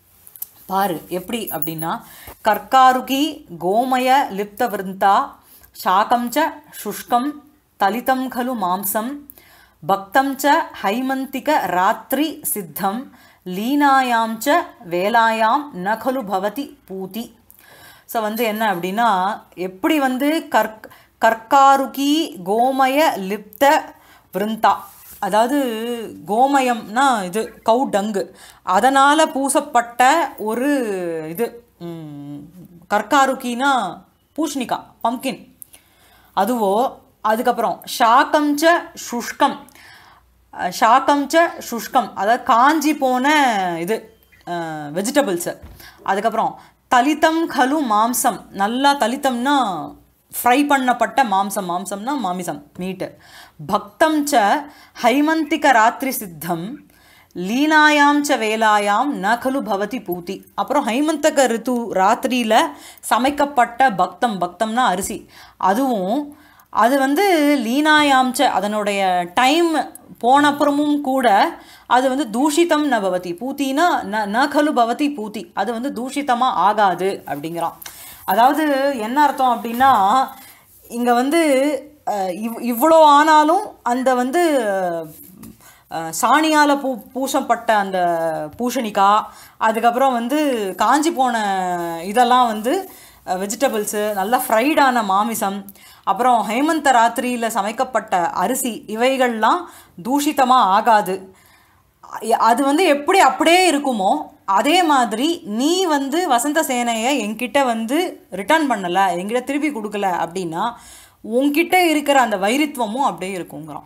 பாரு எப்படி அப்படின்னா கர்க்காருகி கோமய லிப்த விருந்தா சாக்கம் ச சுஷ்கம் தலிதம் கலு மாம்சம் பக்தம் ச ஹைமந்திக ராத்திரி சித்தம் லீனாயாம் ச வேலாயாம் ந கலு பவதி பூதி ஸோ வந்து என்ன அப்படின்னா எப்படி வந்து கர்க் கர்க்காருகி கோமய லிப்த விருந்தா அதாவது கோமயம்னா இது கவு டங்கு அதனால் பூசப்பட்ட ஒரு இது ம், கர்க்காருக்கினா பூஷ்ணிகா பம்கின் அதுவோ அதுக்கப்புறம் ஷாக்கம் ச சுஷ்கம் அஹ், ஷாக்கம் ச சுஷ்கம் அதாவது காஞ்சி போன இது வெஜிடபிள்ஸு அதுக்கப்புறம் தலித்தம் கலு மாம்சம் நல்லா தலித்தம்னா ஃப்ரை பண்ணப்பட்ட மாம்சம் மாம்சம்னா மாமிசம் மீட்டு பக்தம் ச ஹைமந்திக ராத்திரி சித்தம் லீனாயாம் ச வேலாயாம் ந கலு பவதி பூதி அப்புறம் ஹைமந்தக ரித்து ராத்திரியில் சமைக்கப்பட்ட பக்தம் பக்தம்னா அரிசி அதுவும் அது வந்து லீனாயாம் ச அதனுடைய டைம் போன அப்புறமும் கூட அது வந்து தூஷிதம் ந பவதி பூத்தினா ந ந கலு பவதி பூத்தி அது வந்து தூஷிதமாக ஆகாது அப்படிங்கிறான் அதாவது என்ன அர்த்தம் அப்படின்னா இங்கே வந்து அஹ், இவ் இவ்வளோ ஆனாலும் அந்த வந்து அஹ், சாணியால் பூ பூசப்பட்ட அந்த பூசணிக்காய் அதுக்கப்புறம் வந்து காஞ்சி போன இதெல்லாம் வந்து வெஜிடபிள்ஸு நல்லா ஃப்ரைடான மாமிசம் அப்புறம் ஹேமந்த ராத்திரியில் சமைக்கப்பட்ட அரிசி இவைகள்லாம் தூஷிதமாக ஆகாது அ- அது வந்து எப்படி அப்படியே இருக்குமோ அதே மாதிரி நீ வந்து வசந்த சேனையை என்கிட்ட வந்து ரிட்டர்ன் பண்ணலை என்கிட்ட திருப்பி கொடுக்கல அப்படின்னா உன்கிட்ட இருக்கிற அந்த வைரித்துவமும் அப்படியே இருக்குங்கிறான்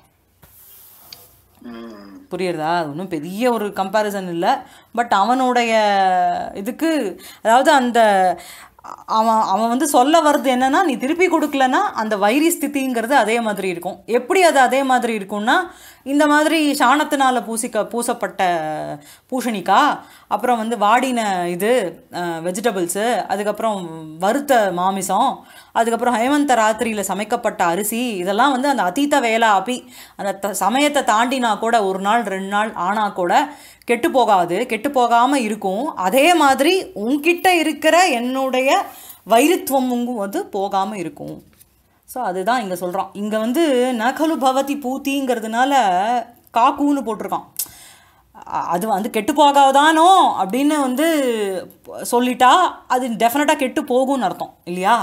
ம். புரியுறதா அது ஒன்றும் பெரிய ஒரு கம்பேரிசன் இல்லை பட் அவனுடைய இதுக்கு அதாவது அந்த அவன் அவன் வந்து சொல்ல வர்றது என்னன்னா நீ திருப்பி கொடுக்கலன்னா அந்த வைரி ஸ்திதிங்கிறது அதே மாதிரி இருக்கும் எப்படி அது அதே மாதிரி இருக்கும்னா இந்த மாதிரி சாணத்தினால பூசிக்க பூசப்பட்ட பூசணிக்காய் அப்புறம் வந்து வாடின இது வெஜிடபிள்ஸு அதுக்கப்புறம் வறுத்த மாமிசம் அதுக்கப்புறம் ஹேமந்த ராத்திரியில் சமைக்கப்பட்ட அரிசி இதெல்லாம் வந்து அந்த அதீத வேலா அப்பி அந்த த சமயத்தை தாண்டினா கூட ஒரு நாள் ரெண்டு நாள் ஆனால் கூட கெட்டு போகாது கெட்டு போகாமல் இருக்கும் அதே மாதிரி உன்கிட்ட இருக்கிற என்னுடைய வைரித்துவமும் வந்து போகாமல் இருக்கும் ஸோ அதுதான் இங்கே சொல்கிறான் இங்கே வந்து நகலு பவதி பூத்திங்கிறதுனால காக்கூன்னு போட்டிருக்கான் அ- அது வந்து கெட்டு போகாதானோ அப்படின்னு வந்து சொல்லிட்டா அது டெஃபினட்டாக கெட்டு போகும்னு அர்த்தம் இல்லையா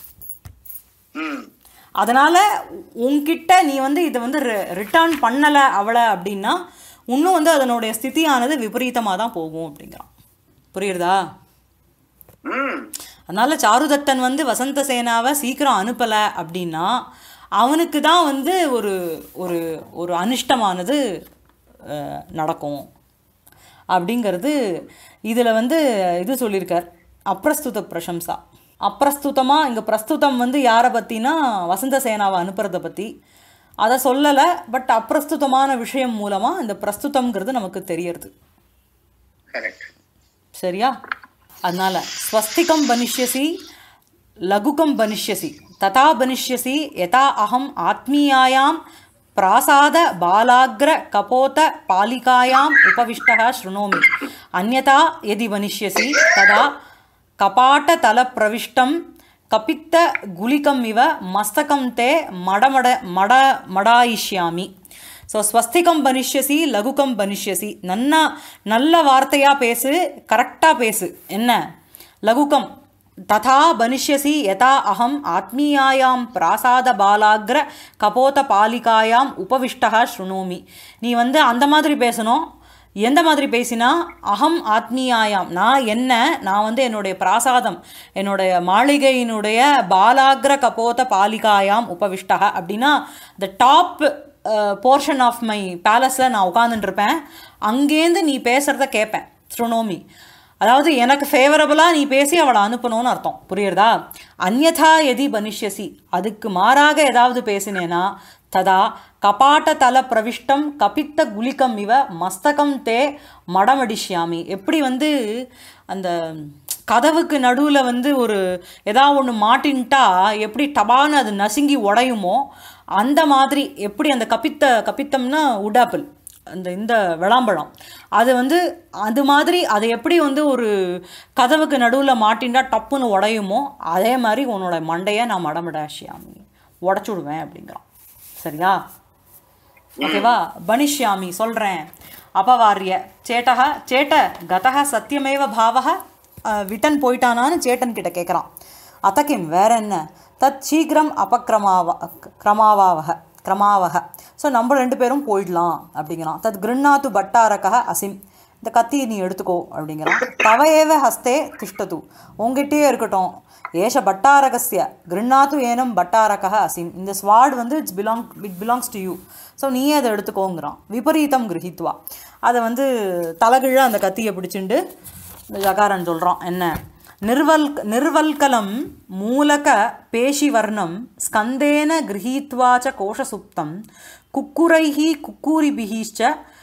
ம். அதனால் உன்கிட்ட நீ வந்து இதை வந்து ரிட்டர்ன் பண்ணலை அவளை அப்படின்னா இன்னும் வந்து அதனுடைய ஸ்திதியானது விபரீதமாக தான் போகும் அப்படிங்கிறான் புரியுறதா ம். அதனால சாருதத்தன் வந்து வசந்த சேனாவை சீக்கிரம் அனுப்பலை அப்படின்னா அவனுக்கு தான் வந்து ஒரு ஒரு ஒரு அனிஷ்டமானது அஹ், நடக்கும் அப்படிங்கிறது இதில் வந்து இது சொல்லியிருக்கார் அப்பிரஸ்துத பிரசம்சா அப்பிரஸ்துதமாக இங்கே பிரஸ்துதம் வந்து யாரை பற்றினா வசந்த சேனாவை அனுப்புறதை பற்றி அதை சொல்லலை பட் அப்பிரஸ்துதமான விஷயம் மூலமாக இந்த பிரஸ்துதம்ங்கிறது நமக்கு தெரியறது கரெக்ட் சரியா அதனால ஸ்வஸ்திகம் பனிஷ்யசி லகுகம் பனிஷ்யசி ததா பனிஷ்யசி யதா அகம் ஆத்மீயாயாம் பிராசாத பாலாக்ர கபோத பாலிகாயாம் உபவிஷ்டः शृणोमि अन्यथा यदि वनिष्यसि तदा कपाटतलप्रविष्टं कपित्तगुलिकम् इव मस्तकं ते मडमड मड मडायिष्यामि ஸோ ஸ்வஸ்திகம் பனிஷ்யசி லகுகம் பனிஷ்யசி நன்னா நல்ல வார்த்தையாக பேசு கரெக்டாக பேசு என்ன லகுகம் ததா பனிஷ்யசி யதா அகம் ஆத்மீயாயாம் பிராசாத பாலாக்ர கபோத பாலிகாயாம் உபவிஷ்டா ஸ்ருணோமி நீ வந்து அந்த மாதிரி பேசணும் எந்த மாதிரி பேசினா அகம் ஆத்மீயாயாம் நான் என்ன நான் வந்து என்னுடைய பிராசாதம் என்னுடைய மாளிகையினுடைய பாலாக்ர கபோத பாலிகாயாம் உபவிஷ்டா அப்படின்னா the top portion of my பேலஸில் நான் உட்காந்துட்டுருப்பேன் அங்கேருந்து நீ பேசுகிறத கேட்பேன் ஸ்ருணோமி அதாவது எனக்கு ஃபேவரபுளாக நீ பேசி அவளை அனுப்பணும்னு அர்த்தம் புரியுறதா அந்யதா எதி பனிஷ்யசி அதுக்கு மாறாக ஏதாவது பேசினேனா ததா கபாட்ட தல பிரவிஷ்டம் கபித்த குலிகம் இவ மஸ்தகம் தே மடமடிஷ்யாமி எப்படி வந்து அந்த கதவுக்கு நடுவில் வந்து ஒரு ஏதாவது ஒன்று மாட்டின்ட்டா எப்படி டபான்னு அது நசுங்கி உடையுமோ அந்த மாதிரி எப்படி அந்த கப்பித்த கப்பித்தம்னா உடாப்பிள் அந்த இந்த விளாம்பழம் அது வந்து அது மாதிரி அது எப்படி வந்து ஒரு கதவுக்கு நடுவில் மாட்டின்டா டப்புன்னு உடையுமோ அதே மாதிரி உன்னோட மண்டையை நான் மடமடாஷியாமி உடச்சி விடுவேன் அப்படிங்கிறான் சரியா ஓகேவா பனிஷ்யாமி சொல்கிறேன் அபவாரிய சேட்டக சேட்ட கதக சத்தியமேவ பாவக அஹ், விட்டன் போயிட்டானான்னு சேட்டன் கிட்ட கேட்குறான் அத்தகிம் வேற என்ன தத் சீக்கிரம் அபக்ரமாவ கிரமாவாவக கிரமாவக ஸோ நம்ம ரெண்டு பேரும் போயிடலாம் அப்படிங்கிறான் தத் கிருண்ணாத்து பட்டாரக அசிம் இந்த கத்தியை நீ எடுத்துக்கோ அப்படிங்கிறான் தவ ஏவ ஹஸ்தே திஷ்டது உங்ககிட்டயே இருக்கட்டும் ஏஷ பட்டாரகஸ்ய கிருண்ணாத்து ஏனம் பட்டாரக அசிம் இந்த ஸ்வாட் வந்து it's belong it belongs to you so நீயே அதை எடுத்துக்கோங்கிறான் விபரீதம் கிரகித்வா அதை வந்து தலகிழ அந்த கத்தியை பிடிச்சிண்டு இந்த ஜகாரன் சொல்கிறான் என்ன நிர்வல் நிர்வல்கலம் மூலக பேஷிவர்ணம் ஸ்கந்தேன கிரகீத்வா ச கோஷசுப்தம் குக்குரைஹி குக்கூரிபிஹிச்ச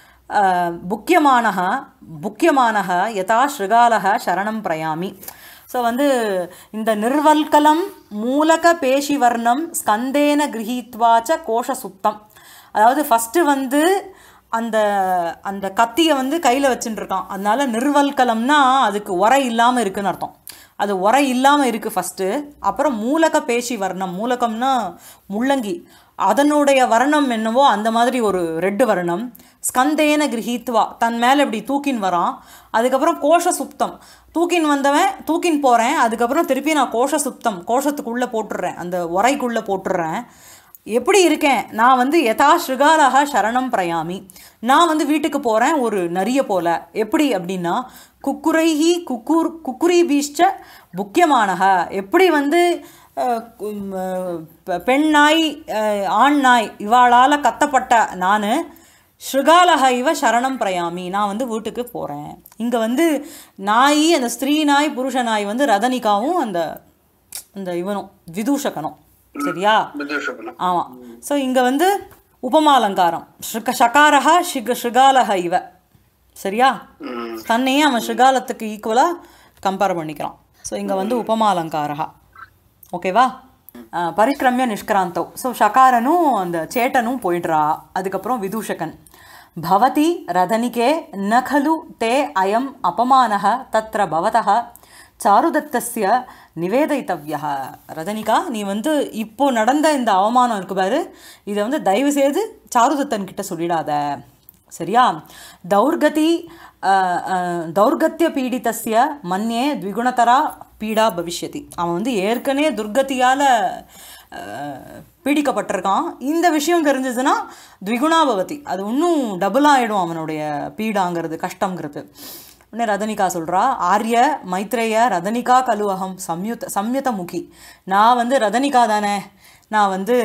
புக்கியமானः புக்கியமானः யதா ஸ்ருகாலः சரணம் பிரயாமி ஸோ வந்து இந்த நிர்வல்கலம் மூலக பேஷிவர்ணம் ஸ்கந்தேன கிரகீத்வா ச கோஷசுப்தம் அதாவது ஃபஸ்ட்டு வந்து அந்த அந்த கத்தியை வந்து கையில் வச்சுட்டு இருக்கான் அதனால நிர்வல்கலம்னா அதுக்கு உரை இல்லாமல் இருக்குன்னு அர்த்தம் அது உரை இல்லாமல் இருக்குது ஃபஸ்ட்டு அப்புறம் மூலக பேசி வர்ணம் மூலகம்னா முள்ளங்கி அதனுடைய வர்ணம் என்னவோ அந்த மாதிரி ஒரு ரெட்டு வர்ணம் ஸ்கந்தேன கிரகித்வா தன் மேலே இப்படி தூக்கின் வரான் அதுக்கப்புறம் கோஷ சுப்தம் தூக்கின் வந்தவன் தூக்கின் போகிறேன் அதுக்கப்புறம் திருப்பி நான் கோஷ சுப்தம் கோஷத்துக்குள்ளே போட்டுடுறேன் அந்த உரைக்குள்ளே போட்டுடுறேன் எப்படி இருக்கேன் நான் வந்து யதா ஸ்ருகாலக சரணம் பிரயாமி நான் வந்து வீட்டுக்கு போகிறேன் ஒரு நரிய போல எப்படி அப்படின்னா குக்குரைஹி குக்கூர் குக்குரி பீஷ்ட புக்கியமானக எப்படி வந்து அஹ், உம், அஹ், பெ- பெண் நாய் அஹ், ஆண் நாய் இவாளால் கத்தப்பட்ட நான் ஸ்ருகாலக இவ சரணம் பிரயாமி நான் வந்து வீட்டுக்கு போகிறேன் இங்கே வந்து நாய் அந்த ஸ்திரீ நாய் புருஷ நாய் வந்து ரதனிகாவும் அந்த அந்த இவனும் விதூஷகனும் சரியா விதுஷபலம் ஆமாம் ஸோ இங்கே வந்து உபமாலங்காரம் ஸ்ருக ஷகாரஹா ஷிக ஷிகாலஹ இவ சரியா ம் தன்னையே அவன் ஷிகாலத்துக்கு ஈக்குவலாக கம்பேர் பண்ணிக்கிறான் ஸோ இங்கே வந்து உபமாலங்காரஹா ஓகேவா அஹ், பரிக்ரமிய நிஷ்கிராந்தோ ஸோ ஷகாரனும் அந்த சேட்டனும் போயிடுறா அதுக்கப்புறம் விதூஷகன் பவதி ரதனிகே ந खलु ते அயம் அபமானः தத்ர பவதः சாருதத்தஸ்ய நிவேதித்தவ்யா ரதனிகா நீ வந்து இப்போ நடந்த இந்த அவமானம் இருக்கு பாரு இதை வந்து தயவு செய்து சாருதத்தன் கிட்ட சொல்லிடாத சரியா தௌர்கதி அஹ், அஹ், தௌர்கத்திய பீடித்தஸ்ய மன்யே த்விகுணதரா பீடா பவிஷ்யதி அவன் வந்து ஏற்கனவே துர்கதியால் பீடிக்கப்பட்டிருக்கான் இந்த விஷயம் தெரிஞ்சதுன்னா த்விகுணா பவதி அது இன்னும் டபுள் ஆகிடும் அவனுடைய பீடாங்கிறது கஷ்டங்கிறது உடனே ரதனிகா சொல்கிறா ஆரிய மைத்ரேய ரதனிகா கலுவகம் சம்யுத சம்யுத முகி நான் வந்து ரதனிகா தானே நான் வந்து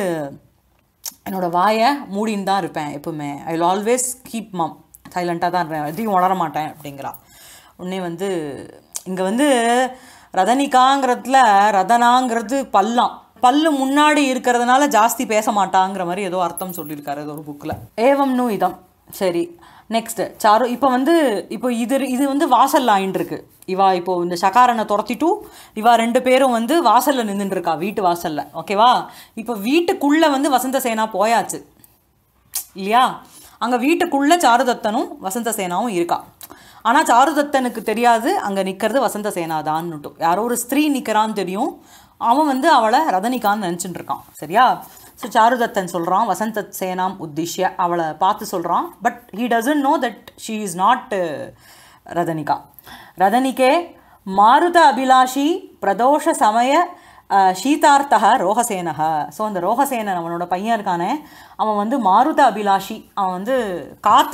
என்னோட வாயை மூடின்னு தான் இருப்பேன் எப்பவுமே I will always keep mum சைலண்ட்டாக தான் இருப்பேன் எதையும் உணர மாட்டேன் அப்படிங்கிறா உடனே வந்து இங்கே வந்து ரதனிகாங்கிறதுல ரதனாங்கிறது பல்லாம் பல்லு முன்னாடி இருக்கிறதுனால ஜாஸ்தி பேச மாட்டாங்கிற மாதிரி ஏதோ அர்த்தம் சொல்லியிருக்காரு ஏதோ ஒரு புக்கில் ஏவம்னு இதம் சரி நெக்ஸ்ட் சாரு இப்போ வந்து இப்போ இது இது வந்து வாசல்ல ஆயின்னு இருக்கு இவா இப்போ இந்த சகாரனை துரத்திட்டு இவா ரெண்டு பேரும் வந்து வாசல்ல நின்றுட்டு இருக்கா வீட்டு வாசல்ல ஓகேவா இப்போ வீட்டுக்குள்ள வந்து வசந்த சேனா போயாச்சு இல்லையா அங்கே வீட்டுக்குள்ளே சாருதத்தனும் வசந்த சேனாவும் இருக்கா ஆனால் சாருதத்தனுக்கு தெரியாது அங்கே நிற்கிறது வசந்த சேனா தான்னுட்டும் யாரோ ஒரு ஸ்திரீ நிற்கிறான்னு தெரியும் அவன் வந்து அவளை ரதனிகான்னு நினச்சிட்டு இருக்கான் சரியா ஸோ சாருதத்தன் சொல்கிறான் வசந்த சேனாம் உத்திஷ்ய அவளை பார்த்து சொல்கிறான் but he doesn't know that she is not ரதனிகா ரதனிகே மாருத அபிலாஷி பிரதோஷ சமய அஹ், சீதார்த்தக ரோகசேனக ஸோ அந்த ரோகசேனன் அவனோட பையன் இருக்கானே அவன் வந்து மாருத அபிலாஷி அவன் வந்து காத்த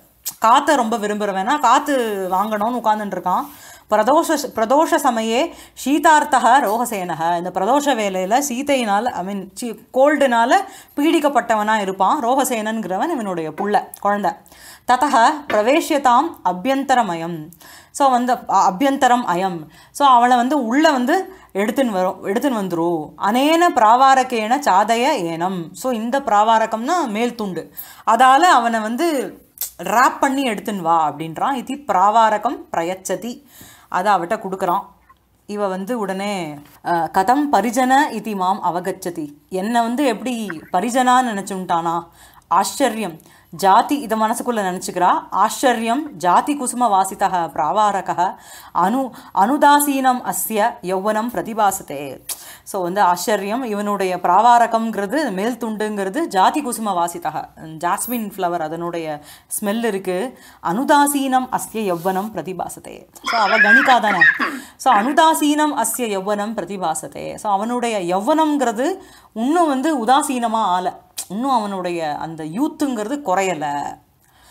காத்த ரொம்ப விரும்புகிறவனா காற்று வாங்கணும்னு உட்கார்ந்துட்டு இருக்கான் பிரதோஷ பிரதோஷ சமயே சீதார்த்தக ரோகசேனக இந்த பிரதோஷ வேலையில் சீதையினால் ஐ மீன் சி கோல்டுனால பீடிக்கப்பட்டவனாக இருப்பான் ரோகசேனன்கிறவன் இவனுடைய புள்ள குழந்தை ததக பிரவேசியதாம் அபியந்தரமயம் ஸோ வந்து அ- அபியந்தரம் அயம் ஸோ அவளை வந்து உள்ளே வந்து எடுத்துன்னு வரும் எடுத்துன்னு வந்துரும் அனேன பிராவாரக்கேன சாதய ஏனம் ஸோ இந்த பிராவாரகம்னா மேல் துண்டு அதால் அவனை வந்து ரேப் பண்ணி எடுத்துன்னு வா அப்படின்றான் இது பிராவாரகம் பிரயச்சதி அதை அவட்ட கொடுக்குறான் இவ வந்து உடனே அஹ், கதம் பரிஜன இதி மாம் அவகச்சதி என்னை வந்து எப்படி பரிஜனான்னு நினச்சுட்டானா ஆச்சரியம் ஜாதி இதை மனசுக்குள்ளே நினச்சிக்கிறா ஆச்சரியம் ஜாதி குசும வாசிதா பிராவாரக அனு அனுதாசீனம் அஸ்ய யௌவனம் பிரதிபாசத்தே ஸோ வந்து ஆச்சரியம் இவனுடைய பிராவாரகம்ங்கிறது மேல் துண்டுங்கிறது ஜாதி குசும வாசிதா ஜாஸ்மின் ஃப்ளவர் அதனுடைய ஸ்மெல் இருக்குது அனுதாசீனம் அஸ்ய யௌவனம் பிரதிபாசத்தே ஸோ அவ கணிகா தானே ஸோ அனுதாசீனம் அஸ்ய யௌவனம் பிரதிபாசத்தே ஸோ அவனுடைய யௌவனம்ங்கிறது இன்னும் வந்து உதாசீனமாக ஆலை இன்னும் அவனுடைய அந்த யூத்துங்கிறது குறையலை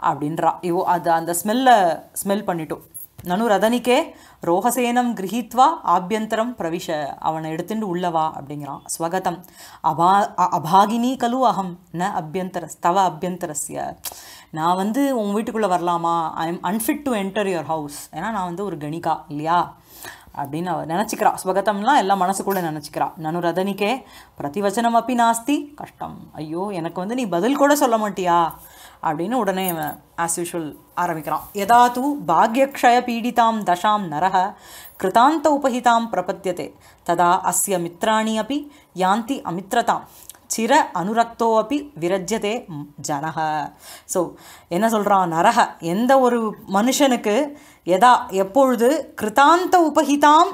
அப்படின்றா இவோ அது அந்த ஸ்மெல்லை ஸ்மெல் பண்ணிட்டோம் நனு ரதனிக்கே ரோஹசேனம் கிரகித்வா ஆபியந்தரம் பிரவிஷ அவனை எடுத்துட்டு உள்ளவா அப்படிங்கிறான் ஸ்வகதம் அபா அ- அபாகினி கலு அகம் ந அபியந்தரஸ் தவ அபியந்தரஸ்ய நான் வந்து உன் வீட்டுக்குள்ளே வரலாமா I am unfit to enter your house ஏன்னா நான் வந்து ஒரு கணிகா இல்லையா அப்படின்னு அவ நினச்சிக்கிறா ஸ்வகதம்லாம் எல்லாம் மனசுக்குள்ளே நினச்சிக்கிறா நனு ரதனிக்கே பிரதிவச்சனம் அப்பி நாஸ்தி கஷ்டம் ஐயோ எனக்கு வந்து நீ பதில் கூட சொல்ல மாட்டியா அப்படின்னு உடனே அவன் ஆஸ் யூஷுவல் ஆரம்பிக்கிறான் யதா தூ பாக்யக்ஷய பீடிதாம் தசாம் நரக கிருதாந்த உபஹிதாம் பிரபத்தியதே ததா அஸ்ய மித்ராணி அப்பி யாந்தி அமித்ரதாம் சிர அனுரக்தோ அப்பி விரஜ்யதே ம் ஜனக ஸோ என்ன சொல்கிறான் நரக எந்த ஒரு மனுஷனுக்கு எதா எப்பொழுது கிருதாந்த உபஹிதாம்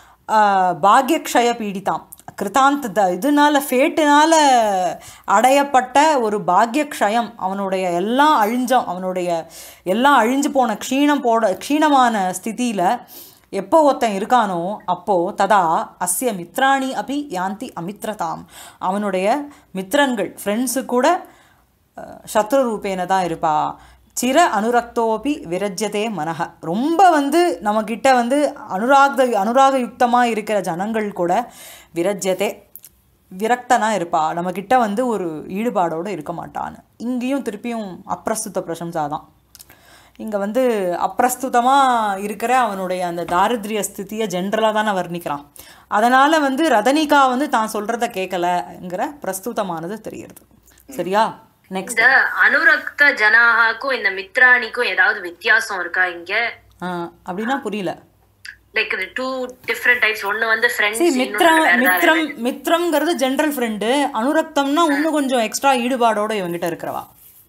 ஆஹ், பாக்யக்ஷய பீடிதாம் கிருதாந்த த இதனால ஃபேட்டுனால அடையப்பட்ட ஒரு பாக்யக்ஷயம் அவனுடைய எல்லாம் அழிஞ்சம் அவனுடைய எல்லாம் அழிஞ்சு போன க்ஷீணம் போட க்ஷீணமான ஸ்திதியில் எப்போ ஒருத்தன் இருக்கானோ அப்போ ததா அஸ்ய மித்ராணி அபி யாந்தி அமித்ரதாம் அவனுடைய மித்ரன்கள் ஃப்ரெண்ட்ஸு கூட அஹ், சத்ரு ரூபேன தான் இருப்பா சிர அனுரக்தோபி விரஜ்யதே மனஹ ரொம்ப வந்து நம்மக்கிட்ட வந்து அனுராக அனுராக யுக்தமாக இருக்கிற ஜனங்கள் கூட விரஜ்யதே விரக்தனா இருப்பா நம்மக்கிட்ட வந்து ஒரு ஈடுபாடோடு இருக்க மாட்டான்னு இங்கேயும் திருப்பியும் அப்பிரஸ்துத பிரசம்சா தான் இங்கே வந்து அப்பிரஸ்துதமாக இருக்கிற அவனுடைய அந்த தாரித்ரிய ஸ்திதியை ஜென்ரலாக தானே வர்ணிக்கிறான் அதனால் வந்து ரதனிகா வந்து தான் சொல்கிறத கேட்கலங்கிற பிரஸ்துதமானது தெரியுது சரியா நெக்ஸ்ட் இந்த அனுரக்த ஜனாகாக்கும் இந்த மித்ராணிக்கும் ஏதாவது வித்தியாசம் இருக்கா இங்க அப்படின்னா புரியல லைக் டூ டிஃப்ரெண்ட் டைப்ஸ் ஒண்ணு வந்து See, ஃப்ரெண்ட்ஸ் மித்ரம் மித்ரம் மித்ரம்ங்கிறது ஜென்ரல் ஃப்ரெண்டு அனுரக்தம்னா இன்னும் கொஞ்சம் எக்ஸ்ட்ரா ஈடுபாடோட இவங்கிட்ட இருக்கிறவா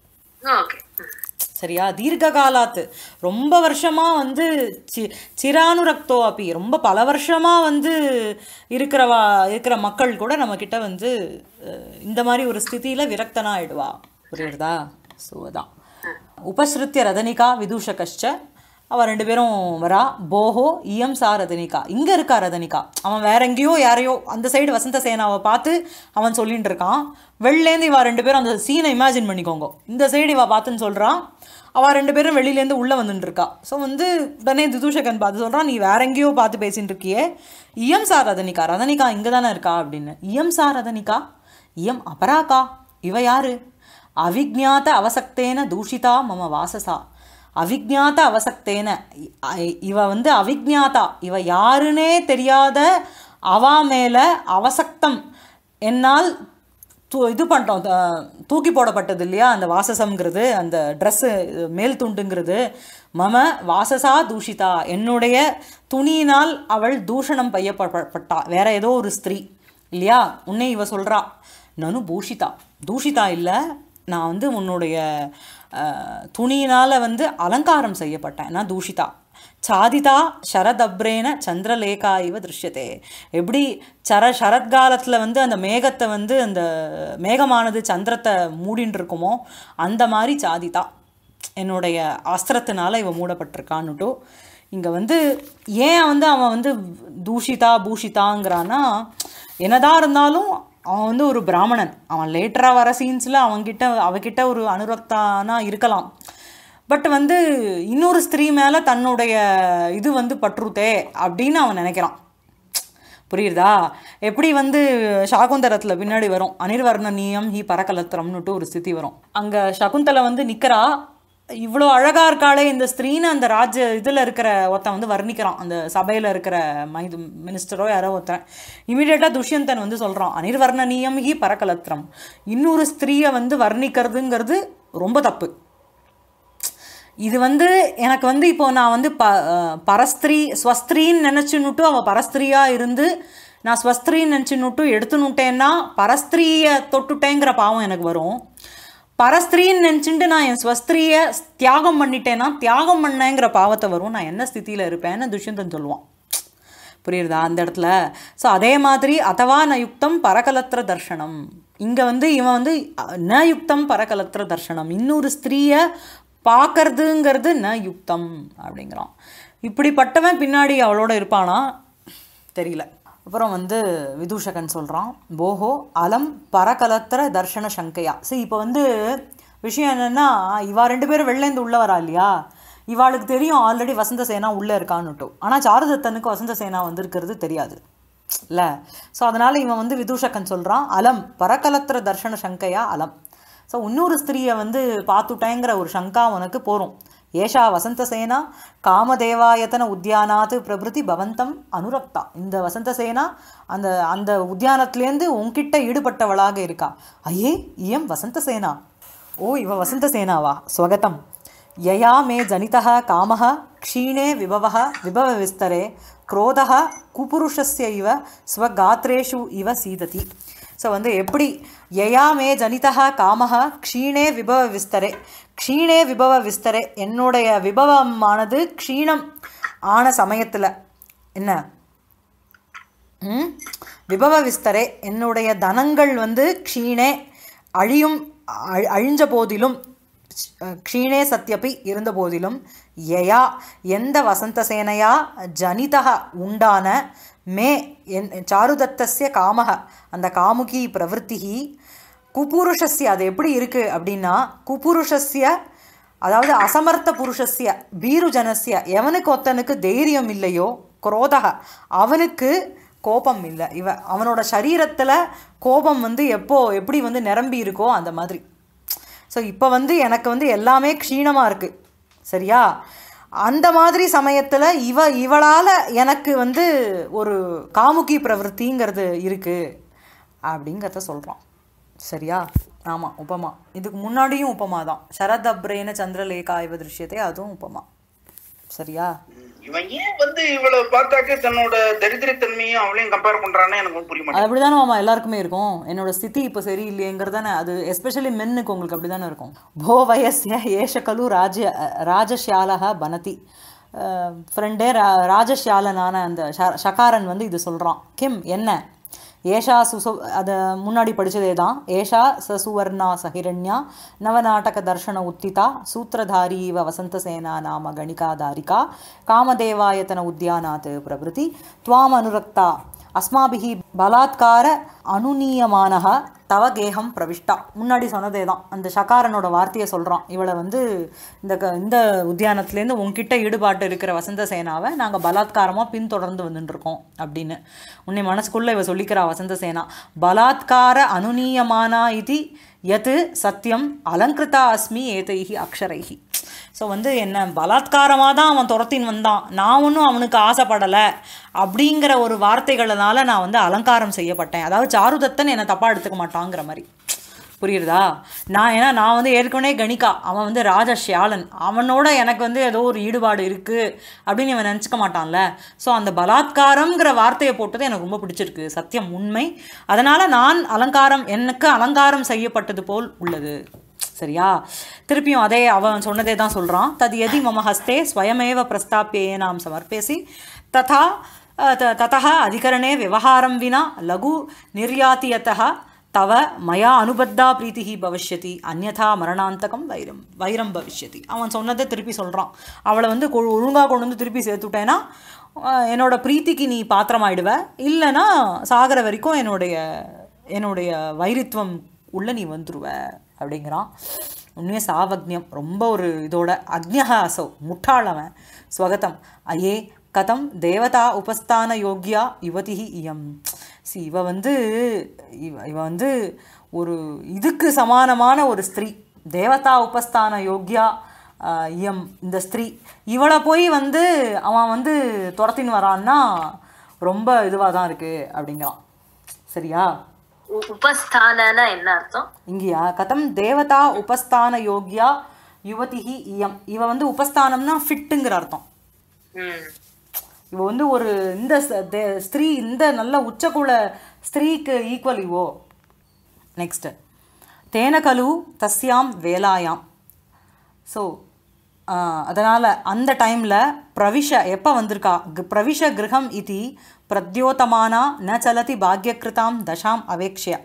ஓகே சரியா தீர்க்க காலாத்து ரொம்ப வருஷமா வந்து சி சிரானுரக்தோ அப்பி ரொம்ப பல வருஷமா வந்து இருக்கிறவா இருக்கிற மக்கள் கூட நம்ம கிட்ட வந்து அஹ், இந்த மாதிரி ஒரு ஸ்திதியில விரக்தனா ஆயிடுவா புரியுறதா ஸோ அதான் உபஸ்ருத்திய ரதனிகா விதூஷகஷ்ச அவ ரெண்டு பேரும் வரா போஹோ இயம் சா ரதனிகா இங்க இருக்கா ரதனிகா அவன் வேற எங்கேயோ யாரையோ அந்த சைடு வசந்த சேனாவை பார்த்து அவன் சொல்லிட்டு இருக்கான் வெளிலேருந்து இவா ரெண்டு பேரும் அந்த சீனை இமேஜின் பண்ணிக்கோங்க இந்த சைடு இவ பார்த்துன்னு சொல்றான் அவ ரெண்டு பேரும் வெளியிலேருந்து உள்ளே வந்துட்டு இருக்கா ஸோ வந்து உடனே திதூஷகன் பார்த்து சொல்றான் நீ வேற எங்கேயோ பார்த்து பேசிட்டு இருக்கியே இயம் சா ரதனிகா ரதனிகா இங்கே தானே இருக்கா அப்படின்னு இயம் சா ரதனிகா இயம் அபராகா இவ யாரு அவிஜ்ஞாத அவசக்தேன தூஷிதா மம வாசசா அவிஜ்ஞாத அவசக்தேன இ- ஐ- இவ வந்து அவிஜ்ஞாதா இவ யாருன்னே தெரியாத அவா மேல அவசக்தம் என்னால் தூ இது பண்ணிட்டோம் த- தூக்கி போடப்பட்டது இல்லையா அந்த வாசசம்ங்கிறது அந்த ட்ரெஸ்ஸு மேல் துண்டுங்கிறது மம வாசசா தூஷிதா என்னுடைய துணியினால் அவள் தூஷணம் பையப்பட்டா வேற ஏதோ ஒரு ஸ்திரீ இல்லையா உன்னை இவ சொல்றா நனு பூஷிதா தூஷிதா இல்லை நான் வந்து உன்னுடைய அஹ், துணியினால வந்து அலங்காரம் செய்யப்பட்டேன் நான் தூஷிதா சாதிதா சரதப்ரேன சந்திரலேகா இவ திருஷ்யத்தே எப்படி சர சரத்காலத்தில் வந்து அந்த மேகத்தை வந்து அந்த மேகமானது சந்திரத்தை மூடின்னு இருக்குமோ அந்த மாதிரி சாதிதா என்னுடைய அஸ்திரத்தினால இவ மூடப்பட்டிருக்கான்னுட்டு இங்கே வந்து ஏன் வந்து அவன் வந்து தூஷிதா பூஷிதாங்கிறான்னா என்னதான் இருந்தாலும் அவன் வந்து ஒரு பிராமணன் அவன் லேட்டராக வர சீன்ஸில் அவன்கிட்ட அவகிட்ட ஒரு அனுரக்தானா இருக்கலாம் பட் வந்து இன்னொரு ஸ்திரீ மேலே தன்னுடைய இது வந்து பற்றுதே அப்படின்னு அவன் நினைக்கிறான் புரியுதா எப்படி வந்து சாகுந்தரத்தில் பின்னாடி வரும் அனிர்வர்ணனீயம் ஹி பரகலத்திரம்னுட்டு ஒரு ஸ்திதி வரும் அங்கே சகுந்தலை வந்து நிற்கிறா இவ்வளோ அழகா இருக்காளே இந்த ஸ்திரீன்னு அந்த ராஜ இதில் இருக்கிற ஒருத்தன் வந்து வர்ணிக்கிறான் அந்த சபையில் இருக்கிற மைது மினிஸ்டரோ யாரோ ஒருத்தன் இமீடியட்டாக துஷ்யந்தன் வந்து சொல்கிறான் அனிர்வர்ணனீயம் ஹி பரகலத்திரம் இன்னொரு ஸ்திரீயை வந்து வர்ணிக்கிறதுங்கிறது ரொம்ப தப்பு இது வந்து எனக்கு வந்து இப்போ நான் வந்து ப அஹ் பரஸ்திரீ ஸ்வஸ்திரின்னு நினச்சின்னுட்டு அவள் பரஸ்திரியாக இருந்து நான் ஸ்வஸ்திரின்னு நினச்சின்னுட்டு எடுத்துனுட்டேன்னா பரஸ்திரியை தொட்டுட்டேங்கிற பாவம் எனக்கு வரும் பரஸ்திரின்னு நினச்சிட்டு நான் என் ஸ்வஸ்திரியை தியாகம் பண்ணிட்டேன்னா தியாகம் பண்ணேங்கிற பாவத்தை வரும் நான் என்ன ஸ்திதியில் இருப்பேன்னு துஷ்யந்தன் சொல்லுவான் புரியுறதா அந்த இடத்துல ஸோ அதே மாதிரி அதவா ந யுக்தம் பரகலத்திர தர்ஷனம் இங்கே வந்து இவன் வந்து அஹ், ந யுக்தம் பரகலத்திர தர்ஷனம் இன்னொரு ஸ்திரீயை பார்க்கறதுங்கிறது ந யுக்தம் அப்படிங்கிறான் இப்படிப்பட்டவன் பின்னாடி அவளோட இருப்பானா தெரியல அப்புறம் வந்து விதூஷகன் சொல்கிறான் போஹோ அலம் பரகலத்திர தர்ஷன சங்கையா சரி இப்போ வந்து விஷயம் என்னென்னா இவா ரெண்டு பேரும் வெளிலேருந்து உள்ள வரா இல்லையா இவாளுக்கு தெரியும் ஆல்ரெடி வசந்த சேனா உள்ளே இருக்கான்னுட்டும் ஆனால் சாருதத்தனுக்கு வசந்த சேனா வந்திருக்கிறது தெரியாது இல்லை ஸோ அதனால் இவன் வந்து விதூஷகன் சொல்கிறான் அலம் பரகலத்திர தர்ஷன சங்கையா அலம் ஸோ இன்னொரு ஸ்திரீயை வந்து பார்த்துட்டேங்கிற ஒரு சங்கா உனக்கு போரும் ஏஷா வசந்தசேனா காமதேவாயத்தன உத்தியானாத் பிரபிருதி பவந்தம் அனுரக்தா இந்த வசந்தசேனா அந்த அந்த உத்தியானத்துலேருந்து உன்கிட்ட ஈடுபட்டவளாக இருக்கா ஐயே இயம் வசந்தசேனா ஓ இவ வசந்தசேனாவா ஸ்வகதம் யயா மே ஜனிதः காமः க்ஷீணே விபவः விபவவிஸ்தரே क्रोधः குபுருஷஸ்ய இவ ஸ்வகாத்ரேஷு இவ சீததி ஸோ வந்து எப்படி யயா மே ஜனிதः காமः க்ஷீணே விபவ விஸ்தரே க்ஷீணே விபவ விஸ்தரே என்னுடைய விபவமானது க்ஷீணம் ஆன சமயத்தில் என்ன ம்? விபவ விஸ்தரே என்னுடைய தனங்கள் வந்து க்ஷீணே அழியும் அழி- அழிஞ்ச போதிலும் ஷ்- க்ஷீணே சத்யபி இருந்த போதிலும் யயா எந்த வசந்தசேனையா ஜனிதக உண்டான மே என் சாருதத்தஸ்ய காமக அந்த காமுகி பிரவருத்திகி குபுருஷஸ்ய அது எப்படி இருக்குது அப்படின்னா குபுருஷஸ்ய அதாவது அசமர்த்த புருஷஸ்ய பீருஜனஸ்ய எவனுக்கு ஒருத்தனுக்கு தைரியம் இல்லையோ குரோதக அவனுக்கு கோபம் இல்லை இவ அவனோட சரீரத்தில் கோபம் வந்து எப்போ எப்படி வந்து நிரம்பி இருக்கோ அந்த மாதிரி ஸோ இப்போ வந்து எனக்கு வந்து எல்லாமே க்ஷீணமாக இருக்குது சரியா அந்த மாதிரி சமயத்தில் இவ இவளால் எனக்கு வந்து ஒரு காமுகி பிரவருத்திங்கிறது இருக்குது அப்படிங்கிறத சொல்கிறான் சரியா ஆமாம் உபமா இதுக்கு முன்னாடியும் உபமா தான் சரத் அப்ரேன சந்திரலேகா இவ திருஷ்யத்தை அதுவும் உபமா சரியா இவன் ஏன் வந்து இவளை பார்த்தாக்க தன்னோட தரித்திரத்தன்மையும் அவளையும் கம்பேர் பண்றான்னு எனக்கு ஒண்ணும் புரிய அது மாட்டேங்குது அப்படி தானே மாமா எல்லாருக்குமே இருக்கும் என்னோட ஸ்திதி இப்போ சரியில்லைங்கிறது தானே அது எஸ்பெஷலி மென்னுக்கு உங்களுக்கு அப்படி தானே இருக்கும் போ வயசிய ஏஷ கலு ராஜ ராஜஷியாலக பனதி ஃப்ரெண்டே ரா ராஜஷியாலனான அந்த ஷ- ஷகாரன் வந்து இது சொல்கிறான் கிம் என்ன ஏஷா சுசு அதை முன்னாடி படித்ததே தான் ஏஷா சசுவர்ணா சஹிரண்யா நவநாடக தர்ஷன உத்திதா சூத்திரதாரி இவ வசந்தசேனா நாம கணிகாதாரிகா காமதேவாயத்தன உத்யானாத் பிரபுதி துவாம் அனுரக்தா அஸ்மாபிஹி பலாத்கார அனுநீயமானஹ தவ கேகம் பிரவிஷ்டா முன்னாடி சொன்னதே தான் அந்த ஷகாரனோட வார்த்தையை சொல்கிறான் இவளை வந்து இந்த க இந்த உத்தியானத்துலேருந்து உன்கிட்ட ஈடுபாட்டு இருக்கிற வசந்த சேனாவை நாங்கள் பலாத்காரமாக பின்தொடர்ந்து வந்துட்டுருக்கோம் அப்படின்னு உன்னை மனசுக்குள்ளே இவ சொல்லிக்கிறா வசந்த சேனா பலாத்கார அனுநீயமானா இது யத் சத்தியம் அலங்கிருதா அஸ்மி ஏதைஹி அக்ஷரைஹி ஸோ வந்து என்ன பலாத்காரமாக தான் அவன் துரத்தின் வந்தான் நான் ஒன்றும் அவனுக்கு ஆசைப்படலை அப்படிங்கிற ஒரு வார்த்தைகளனால நான் வந்து அலங்காரம் செய்யப்பட்டேன் அதாவது சாருதத்தன் என்னை தப்பாக எடுத்துக்க மாட்டாங்கிற மாதிரி புரியுறதா நான் ஏன்னா நான் வந்து ஏற்கனவே கணிகா அவன் வந்து ராஜஷியாலன் அவனோட எனக்கு வந்து ஏதோ ஒரு ஈடுபாடு இருக்குது அப்படின்னு இவன் நினச்சிக்க மாட்டான்ல ஸோ அந்த பலாத்காரம்ங்கிற வார்த்தையை போட்டது எனக்கு ரொம்ப பிடிச்சிருக்கு சத்தியம் உண்மை அதனால் நான் அலங்காரம் எனக்கு அலங்காரம் செய்யப்பட்டது போல் உள்ளது சரியா திருப்பியும் அதே அவன் சொன்னதே தான் சொல்கிறான் தது எதி மம ஹஸ்தே ஸ்வயமேவ பிரஸ்தாப்பியே நாம் சமர்ப்பேசி ததா அஹ், த- ததः அதிகரணே விவகாரம் வினா லகு நிர்யாத்தியத்தः தவ மயா அனுபத்தா பிரீத்திஹி பவிஷ்யதி அந்யதா மரணாந்தகம் வைரம் வைரம் பவிஷ்யதி அவன் சொன்னதை திருப்பி சொல்கிறான் அவளை வந்து ஒழுங்காக கொண்டு வந்து திருப்பி சேர்த்துட்டேன்னா அஹ், என்னோட பிரீத்திக்கு நீ பாத்திரமாயிடுவ இல்லைன்னா சாகர வரைக்கும் என்னுடைய என்னுடைய வைரித்துவம் உள்ள நீ வந்துருவ அப்படிங்கிறான் உண்மையே சாவக்ஞம் ரொம்ப ஒரு இதோட அக்ஞகா அசௌ முட்டாளவன் ஸ்வகதம் அயே கதம் தேவதா உபஸ்தான யோக்யா யுவதி இயம் சி இவ வந்து இவ இவ வந்து ஒரு இதுக்கு சமானமான ஒரு ஸ்திரீ தேவதா உபஸ்தான யோக்யா ஆஹ், இயம் இந்த ஸ்திரீ இவளை போய் வந்து அவன் வந்து துரத்தின்னு வரான்னா ரொம்ப இதுவாக தான் இருக்குது அப்படிங்கிறான் சரியா உ- உபஸ்தானனா என்ன அர்த்தம் இங்கேயா கதம் தேவதா உபஸ்தான யோக்யா யுவதிஹி இயம் இவ வந்து உபஸ்தானம்னா ஃபிட்டுங்கிற அர்த்தம் ம் இவ வந்து ஒரு இந்த ச- தே- ஸ்திரீ இந்த நல்ல உச்சகுல ஸ்திரீக்கு ஈக்குவல் இவோ நெக்ஸ்ட் தேன கலு தஸ்யாம் வேலாயாம் ஸோ அதனால் அந்த டைமில் பிரவிஷ எப்போ வந்திருக்கா க- பிரவிஷ கிரகம் இது பிரத்யோத்தமானா ந சலதி பாக்யகிருதாம் தசாம் அவேக்ஷ்ய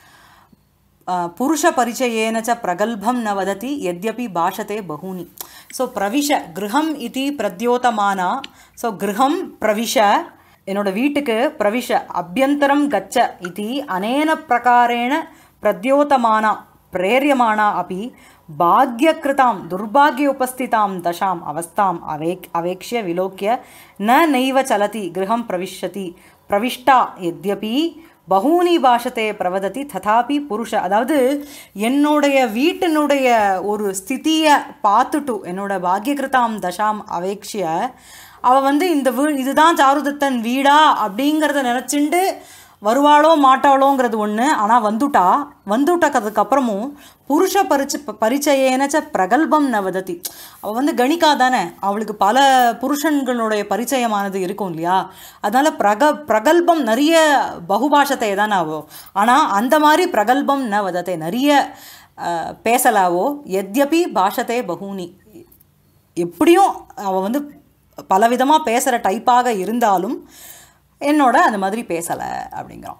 புருஷபரிச்சயேன ச பிரகல்பம் ந வததி यद्यपि பாஷதே பகூனி ஸோ பிரவிஷ கிருஹம் இது பிரத்யோதமானா ஸோ கிருஹம் பிரவிஷ என்னோட வீட்டுக்கு பிரவிஷ அபியந்தரம் கச்ச இது அனேன பிரகாரேண பிரத்யோதமானா பிரேரியமானா அப்படி பாக்யகிருதாம் துர்பாகிய உபஸ்திதாம் தசாம் அவஸ்தாம் அவேக் அவேக்ஷ்ய விலோக்கிய ந நைவ சலதி கிரகம் பிரவிஷதி பிரவிஷ்டா எத்யபி பகூனி பாஷத்தே பிரவததி ததாபி புருஷ அதாவது என்னுடைய வீட்டினுடைய ஒரு ஸ்திதியை பார்த்துட்டு என்னோட பாக்யகிருதாம் தசாம் அவேக்ஷிய அவள் வந்து இந்த வீ இதுதான் சாருதத்தன் வீடா அப்படிங்கிறத நினச்சிண்டு வருவாளோ மாட்டாளோங்கிறது ஒன்று ஆனால் வந்துட்டா வந்துட்டதுக்கப்புறமும் புருஷ பரிச்சு பரிச்சயேனச்ச பிரகல்பம் ந வதத்தி அவள் வந்து கணிக்கா தானே அவளுக்கு பல புருஷன்களுடைய பரிச்சயமானது இருக்கும் இல்லையா அதனால பிரக பிரகல்பம் நிறைய பகுபாஷத்தை தானே ஆவோ ஆனால் அந்த மாதிரி பிரகல்பம் ந வதத்தை நிறைய அஹ், பேசலாவோ எத்யபி பாஷத்தே பகூனி எப்படியும் அவள் வந்து பலவிதமாக பேசுகிற டைப்பாக இருந்தாலும் என்னோட அந்த மாதிரி பேசலை அப்படிங்கிறான்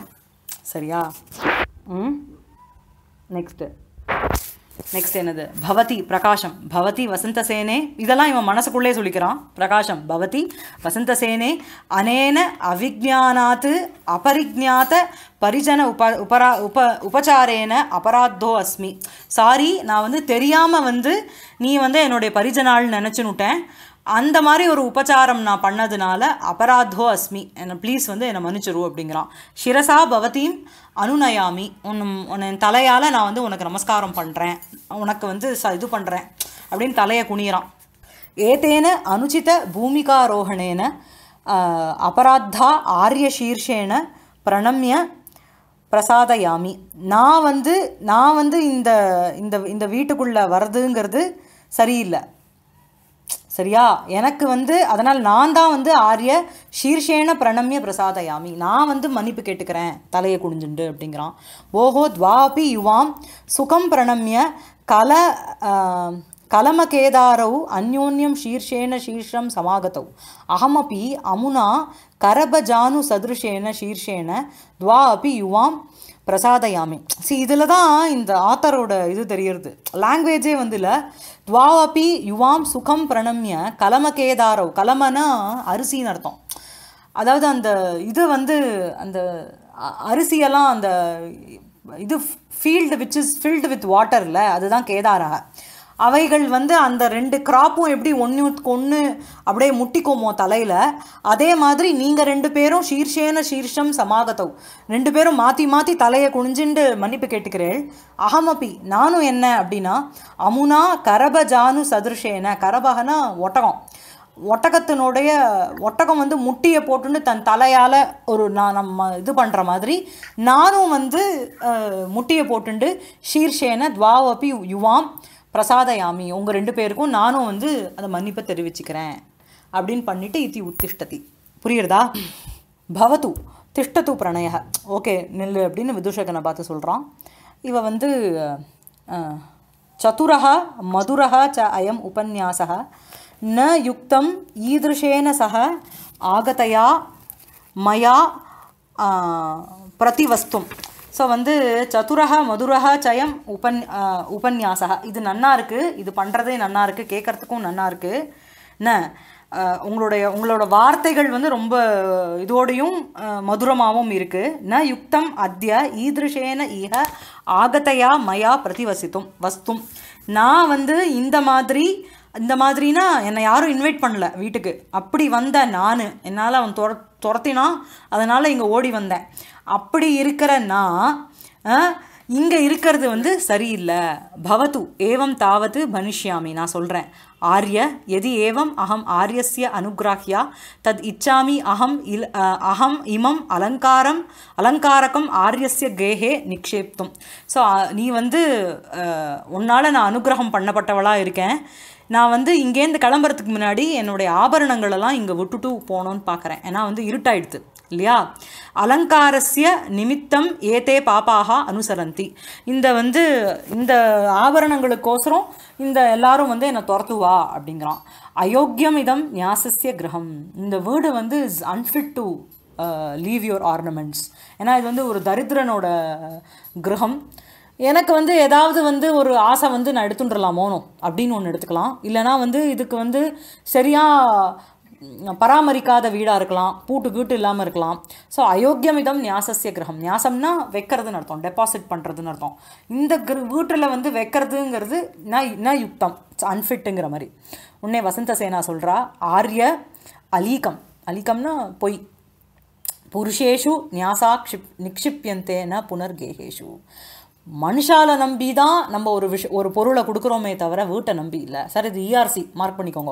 சரியா ம் நெக்ஸ்ட்டு நெக்ஸ்ட் என்னது பவதி பிரகாஷம் பவதி வசந்தசேனே இதெல்லாம் இவன் மனசுக்குள்ளே சொல்லிக்கிறான் பிரகாஷம் பவதி வசந்தசேனே அனேன அவிஜானாத் அபரிஜாத்த பரிஜன உப உபரா உப உபச்சாரேன அபராத்தோ அஸ்மி சாரி நான் வந்து தெரியாமல் வந்து நீ வந்து என்னுடைய பரிஜனாள் நினச்சுன்னுட்டேன் அந்த மாதிரி ஒரு உபச்சாரம் நான் பண்ணதுனால அபராத்தோ அஸ்மி என்னை ப்ளீஸ் வந்து என்னை மன்னிச்சிரு அப்படிங்கிறான் சிரசா பவதீம் அனுநயாமி உன் உன் என் தலையால் நான் வந்து உனக்கு நமஸ்காரம் பண்ணுறேன் உனக்கு வந்து ச இது பண்ணுறேன் அப்படின்னு தலையை குனிகிறான் ஏதேன அனுச்சித பூமிகாரோகணேன ஆஹ், அபராத்தா ஆரியசீர்ஷேன பிரணம்ய பிரசாதயாமி நான் வந்து நான் வந்து இந்த இந்த இந்த வீட்டுக்குள்ளே வர்றதுங்கிறது சரியில்லை சரியா எனக்கு வந்து அதனால் நான் தான் வந்து ஆரிய சீர்ஷேன பிரணம்ய பிரசாதயாமி நான் வந்து மன்னிப்பு கேட்டுக்கிறேன் தலையை குடிஞ்சுண்டு அப்படிங்கிறான் ஓஹோ துவாபி யுவாம் சுகம் பிரணம்ய கல ஆஹ், கலமகேதாரௌ அந்யோன்யம் சீர்ஷேன சீர்ஷம் சமாகதௌ அகமபி அமுனா கரபஜானு சதுருஷேன சீர்ஷேன துவா அபி யுவாம் பிரசாதயாமி சி இதில் தான் இந்த ஆத்தரோட இது தெரியறது லாங்குவேஜே வந்து இல்லை துவாவபி யுவாம் சுகம் பிரணம்ய கலமகேதாரவ் கலமனா அரிசின்னு அர்த்தம் அதாவது அந்த இது வந்து அந்த அ- அரிசியெல்லாம் அந்த இது field which is filled with வாட்டரில் அதுதான் கேதாரக அவைகள் வந்து அந்த ரெண்டு கிராப்பும் எப்படி ஒன்றுக்கு ஒன்று அப்படியே முட்டிக்குமோ தலையில் அதே மாதிரி நீங்கள் ரெண்டு பேரும் சீர்ஷேன சீர்ஷம் சமாகத்தவ் ரெண்டு பேரும் மாற்றி மாற்றி தலையை குனிஞ்சுண்டு மன்னிப்பு கேட்டுக்கிறேள் அகமபி நானும் என்ன அப்படின்னா அமுனா கரபஜானு சதுருஷேன கரபகனா ஒட்டகம் ஒட்டகத்தினுடைய ஒட்டகம் வந்து முட்டியை போட்டுன்னு தன் தலையால் ஒரு நான் நம்ம இது பண்ணுற மாதிரி நானும் வந்து அஹ், முட்டியை போட்டுண்டு ஷீர்ஷேன துவாவபி யுவாம் பிரசாதயாமி உங்கள் ரெண்டு பேருக்கும் நானும் வந்து அந்த மன்னிப்பை தெரிவிச்சுக்கிறேன் அப்படின்னு பண்ணிட்டு இத்தி உத்திஷ்டதி புரியுறதா பவத்து திஷ்டத்து பிரணய ஓகே நெல் அப்படின்னு விதுஷகனை பார்த்து சொல்கிறான் இவ வந்து அஹ், சதுரः மதுரः च अयम् उपन्यासः न युक्तम् ईदृशेन सह आगतया மயா பிரதிவஸ்தும் ஸோ வந்து சதுரக மதுரக சயம் உபன் உபன்யாசக இது நன்னா இருக்குது இது பண்ணுறதே நன்னா இருக்குது கேட்குறதுக்கும் நன்னா இருக்குது என்ன ஆஹ் உங்களுடைய உங்களோட வார்த்தைகள் வந்து ரொம்ப இதோடையும் ஆஹ் மதுரமாகவும் இருக்குது ந யுக்தம் அத்ய ஈதிருஷேன இஹ ஆகதையா மயா பிரதிவசித்தும் வஸ்தும் நான் வந்து இந்த மாதிரி இந்த மாதிரினா என்னை யாரும் இன்வைட் பண்ணல வீட்டுக்கு அப்படி வந்த நான் என்னால் அவன் துர துரத்தினான் அதனால் இங்கே ஓடி வந்தேன் அப்படி இருக்கிற நான் இங்கே இருக்கிறது வந்து சரியில்லை பவத்து ஏவம் தாவத்து பனிஷ்யாமி நான் சொல்கிறேன் ஆர்ய எதி ஏவம் அகம் ஆரியஸ்ய அனுகிராஹ்யா தத் இச்சாமி அகம் இல் அஹ், அகம் இமம் அலங்காரம் அலங்காரகம் ஆரியஸ்ய கேஹே நிக்ஷேப்தும் ஸோ நீ வந்து உன்னால் நான் அனுகிரகம் பண்ணப்பட்டவளாக இருக்கேன் நான் வந்து இங்கேருந்து கிளம்புறதுக்கு முன்னாடி என்னுடைய ஆபரணங்கள் எல்லாம் இங்கே விட்டுட்டு போகணும்னு பார்க்குறேன் ஏன்னா வந்து இருட்டாயிடுது இல்லையா அலங்காரஸ்ய நிமித்தம் ஏதே பாப்பாக அனுசரந்தி இந்த வந்து இந்த ஆபரணங்களுக்கோசரம் இந்த எல்லாரும் வந்து என்னை துரத்துவா அப்படிங்கிறான் அயோக்கியம் இதம் ஞாசஸ்ய கிரகம் இந்த வீடு வந்து is unfit to leave your ornaments ஏன்னா இது வந்து ஒரு தரித்திரனோட கிரகம் எனக்கு வந்து ஏதாவது வந்து ஒரு ஆசை வந்து நான் எடுத்துட்டுலாமோனோ அப்படின்னு ஒன்று எடுத்துக்கலாம் இல்லைனா வந்து இதுக்கு வந்து சரியாக பராமரிக்காத வீடாக இருக்கலாம் பூட்டு கீட்டு இல்லாமல் இருக்கலாம் ஸோ அயோக்கியமிதம் நியாசஸ்ய கிரகம் நியாசம்னா வைக்கிறதுன்னு அர்த்தம் டெபாசிட் பண்ணுறதுன்னு அர்த்தம் இந்த கிர வீட்டில் வந்து வைக்கிறதுங்கிறது ந ந யுக்தம் அன்ஃபிட்டுங்கிற மாதிரி உன்னே வசந்த சேனா சொல்கிறா ஆரிய அலீகம் அலீகம்னா பொய் புருஷேஷு நியாசா க்ஷிப் நிக்ஷிப்பியந்தே ந புனர்கேகேஷு மனுஷால நம்பி தான் நம்ம ஒரு விஷ ஒரு பொருளை கொடுக்குறோமே தவிர வீட்டை நம்பி இல்லை சார் இது இஆர்சி மார்க் பண்ணிக்கோங்க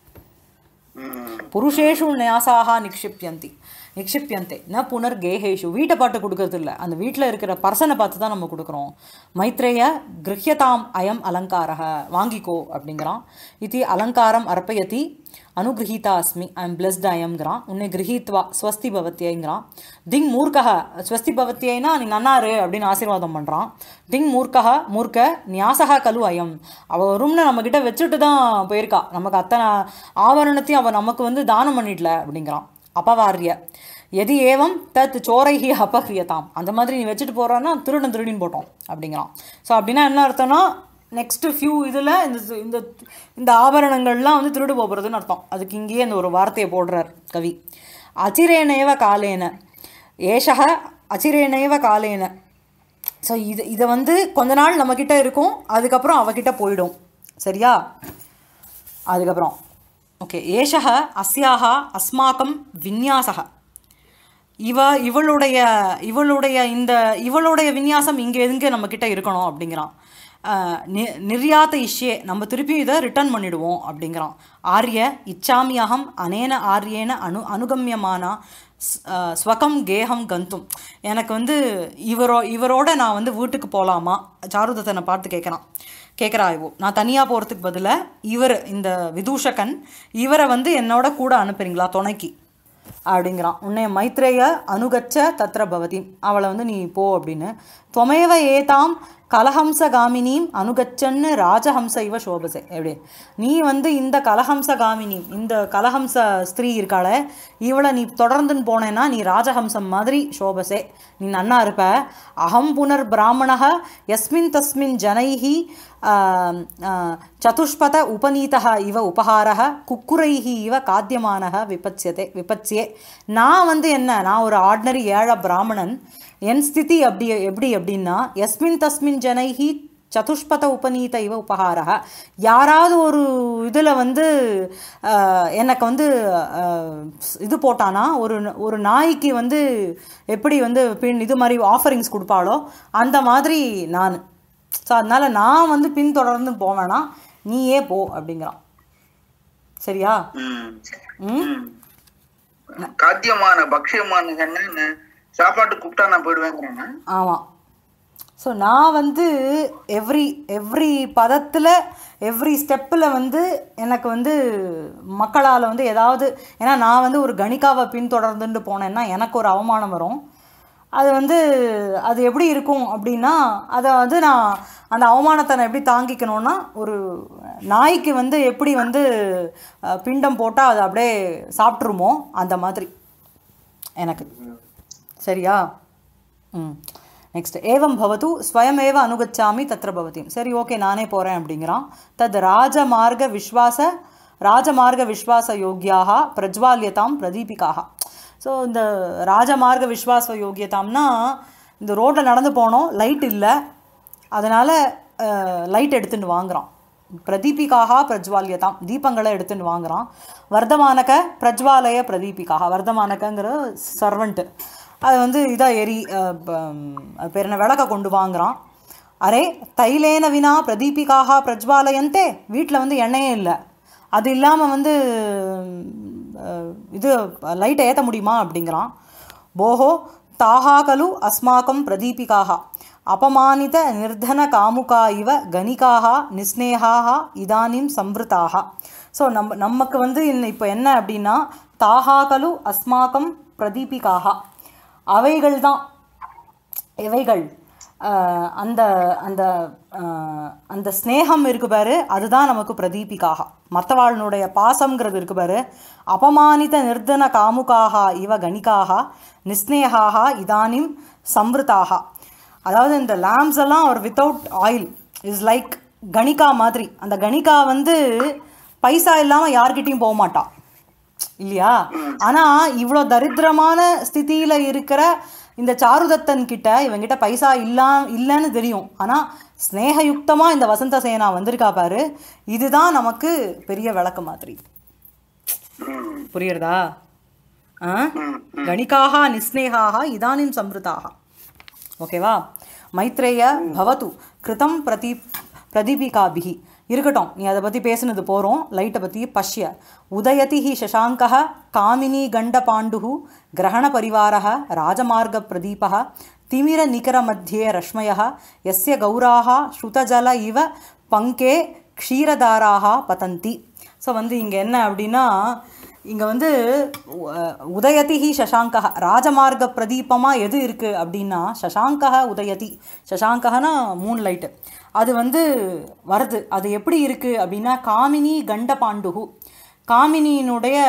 ம். புருஷேஷு நியாசாக நிக்ஷிப்பியந்தி நிக்ஷிப்பியந்தே ந புனர்கேகேஷு வீட்டை பாட்டு கொடுக்கறது இல்லை அந்த வீட்டில் இருக்கிற பர்சனை பார்த்து தான் நம்ம கொடுக்குறோம் மைத்ரேய கிரஹ்யதாம் அயம் அலங்காரக வாங்கிக்கோ அப்படிங்கிறான் இது அலங்காரம் அர்ப்பயதி அனுகிரகீதா அஸ்மி ஐ எம் பிளஸ்ட் அயம்ங்கிறான் உன்னை கிரகீத்வா ஸ்வஸ்தி பவத்தியைங்கிறான் திங் மூர்க்கக ஸ்வஸ்தி பவத்தியைனா நீ நன்னாரு அப்படின்னு ஆசீர்வாதம் பண்ணுறான் திங் மூர்க்கக மூர்க்க நியாசக கலு அயம் அவள் ரூம்னு நம்மக்கிட்ட வச்சுட்டு தான் போயிருக்கா நமக்கு அத்தனை ஆவரணத்தையும் அவள் நமக்கு வந்து தானம் பண்ணிடல அப்படிங்கிறான் அபவாரிய எது ஏவம் தத் சோரைஹி அபஹ்ரியதாம் அந்த மாதிரி நீ வச்சுட்டு போகிறான்னா திருடன் திருடின்னு போட்டோம் அப்படிங்கிறான் ஸோ அப்படின்னா என்ன அர்த்தம்னா நெக்ஸ்ட்டு ஃபியூ இதில் இந்த இந்த இந்த ஆபரணங்கள்லாம் வந்து திருடு போகிறதுன்னு அர்த்தம் அதுக்கு இங்கேயே அந்த ஒரு வார்த்தையை போடுறார் கவி அச்சிரேனேவ காலேன ஏஷக அச்சிரேனேவ காலேன ஸோ இது இதை வந்து கொஞ்ச நாள் நம்மக்கிட்ட இருக்கும் அதுக்கப்புறம் அவகிட்ட போயிடும் சரியா அதுக்கப்புறம் ஓகே ஏஷக அஸ்யாக அஸ்மாக்கம் விந்யாசக இவ இவளுடைய இவளுடைய இந்த இவளுடைய விநியாசம் இங்கே எதுங்க நம்மக்கிட்ட இருக்கணும் அப்படிங்கிறான் அஹ், நி நிர்யாத்த இஷ்யே நம்ம திருப்பி இதை ரிட்டர்ன் பண்ணிடுவோம் அப்படிங்கிறான் ஆரிய இச்சாமி அகம் அனேன ஆரியேன அனு அனுகமியமானா ஸ்- அஹ், ஸ்வகம் கேகம் கந்தும் எனக்கு வந்து இவரோ இவரோட நான் வந்து வீட்டுக்கு போகலாமா சாருதத்தனை பார்த்து கேட்குறான் கேட்குறா இவோ நான் தனியாக போகிறதுக்கு பதிலாக இவர் இந்த விதூஷகன் இவரை வந்து என்னோட கூட அனுப்புறீங்களா துணைக்கு அப்படிங்கிறான் உன்னை மைத்ரேய அனுகச்ச தத்ர பவதி அவளை வந்து நீ போ அப்படின்னு துவமேவ ஏதாம் கலஹம்ச காமினியும் அனுகச்சன்னு ராஜஹம்ச இவ சோபசே எப்படி நீ வந்து இந்த கலஹம்ச காமினி இந்த கலஹம்ச ஸ்திரீ இருக்காளே இவளை நீ தொடர்ந்துன்னு போனேன்னா நீ ராஜஹம்சம் மாதிரி சோபசே நீ நன்னா இருப்ப அகம் புனர் பிராமணः யஸ்மின் தஸ்மின் ஜனைஹி ஆம், ஆ, சதுஷ்பத உபநீதः இவ உபஹாரः குக்குரைஹ இவ காத்தியமானः விபத்யதே விபத்யே நான் வந்து என்ன நான் ஒரு ஆர்டினரி ஏழை பிராமணன் என் ஸ்திதி அப்படி எப்படி அப்படின்னா எஸ்மின் தஸ்மின் ஜனைஹி சதுஷ்பத உபநீத இவ உபகாரக யாராவது ஒரு இதில் வந்து ஆஹ், எனக்கு வந்து ஆஹ், இது போட்டானா ஒரு ஒரு நாய்க்கு வந்து எப்படி வந்து பின் இது மாதிரி ஆஃபரிங்ஸ் கொடுப்பாளோ அந்த மாதிரி நான் ஸோ அதனால் நான் வந்து பின்தொடர்ந்து போவேனா நீயே போ அப்படிங்கிறான் சரியா ம். ம் ம். காத்தியமான பக்ஷியமான என்ன சாப்பாட்டு கூப்பிட்டா நான் போயிடுவேங்கிறேன் ஆமாம் ஸோ நான் வந்து எவ்ரி எவ்ரி பதத்தில் எவ்ரி ஸ்டெப்பில் வந்து எனக்கு வந்து மக்களால் வந்து ஏதாவது ஏன்னா நான் வந்து ஒரு கணிகாவை பின்தொடர்ந்துட்டு போனேன்னா எனக்கு ஒரு அவமானம் வரும் அது வந்து அது எப்படி இருக்கும் அப்படின்னா அதை வந்து நான் அந்த அவமானத்தை நான் எப்படி தாங்கிக்கணும்னா ஒரு நாய்க்கு வந்து எப்படி வந்து அஹ், பிண்டம் போட்டால் அது அப்படியே சாப்பிட்ருமோ அந்த மாதிரி எனக்கு சரியா ம் நெக்ஸ்ட் ஏவம் பவது ஸ்வயமேவ அனுகச்சாமி தத்ர பவதி சரி ஓகே நானே போகிறேன் அப்படிங்கிறான் தத் ராஜமார்க விஸ்வாச ராஜமார்க விஸ்வாச யோக்கியாக பிரஜ்வால்யதாம் பிரதீபிகாக ஸோ இந்த ராஜமார்க விஸ்வாச யோக்கியதாம்னா இந்த ரோட்டில் நடந்து போனோம் லைட் இல்லை அதனால் லைட் எடுத்துட்டு வாங்குறான் பிரதீபிகாக பிரஜ்வால்யதாம் தீபங்களை எடுத்துட்டு வாங்குறான் வர்தமானக பிரஜ்வாலய பிரதீபிகாக வர்தமானகங்கிற சர்வெண்ட்டு அது வந்து இதாக எரி அஹ், ப- அது பேர் என்ன விளக்க கொண்டு வாங்குறான் அரே தைலேன வினா பிரதீபிகாக பிரஜ்வாலயந்தே வீட்டில் வந்து எண்ணெயே இல்லை அது இல்லாமல் வந்து அஹ், இது லைட்டை ஏற்ற முடியுமா அப்படிங்கிறான் போஹோ தாஹா கலு அஸ்மாக்கம் பிரதீபிகாக அபமானித நிர்தன காமுகா இவ கணிகாக நிஸ்னேகாக இதானிம் சம்ருதாக ஸோ நம்ம நமக்கு வந்து இன்ன இப்போ என்ன அப்படின்னா தாஹா கலு அஸ்மாக்கம் பிரதீபிகாக அவைகள் தான் இவைகள் ஆஹ், அந்த அந்த ஆஹ், அந்த ஸ்னேகம் இருக்கு பாரு அதுதான் நமக்கு பிரதீபிக்காக மற்றவாளுடைய பாசம்ங்கிறது இருக்கு பாரு அபமானித நிர்தன காமுகாக இவ கணிகாக நிஸ்னேகாக இதானிம் சம்ருதாக அதாவது இந்த லேம்ப்ஸ் எல்லாம் ஒரு வித்தவுட் ஆயில் இஸ் லைக் கணிகா மாதிரி அந்த கணிகா வந்து பைசா இல்லாமல் யார்கிட்டயும் போக மாட்டா இல்லையா ஆனா இவ்வளோ தரித்திரமான ஸ்திதியில இருக்கிற இந்த சாருதத்தன் கிட்ட இவங்கிட்ட பைசா இல்லா இல்லைன்னு தெரியும் ஆனா ஸ்நேகயுக்தமா இந்த வசந்த சேனா வந்திருக்கா பாரு இதுதான் நமக்கு பெரிய விளக்கு மாதிரி ம், புரியுறதா ஆ ம், கணிகாக நிஸ்னேகாக இதானிம் சம்ருதாக ஓகேவா மைத்ரேய பவத்து கிருதம் பிரதி பிரதீபிகாபிகி இருக்கட்டும் நீ அதை பற்றி பேசுனது போகிறோம் லைட்டை பற்றி பஷ்ய உதயதி ஹி சசாங்கः காமினி கண்டபாண்டுः கிரகணபரிவாரः ராஜமார்கப்பிரதீபः திமிரநிகரमध्ये ரஷ்மயः यस्य गौराः श्रुतजल इव பங்கே க்ஷீரதாராக பதந்தி ஸோ வந்து இங்கே என்ன அப்படின்னா இங்கே வந்து உ- உதயதிஹி சசாங்கः ராஜமார்க்க பிரதீபமாக எது இருக்குது அப்படின்னா சசாங்கः உதயதி சசாங்கனா மூன் லைட்டு அது வந்து வருது அது எப்படி இருக்குது அப்படின்னா காமினி கண்ட பாண்டுகு காமினியினுடைய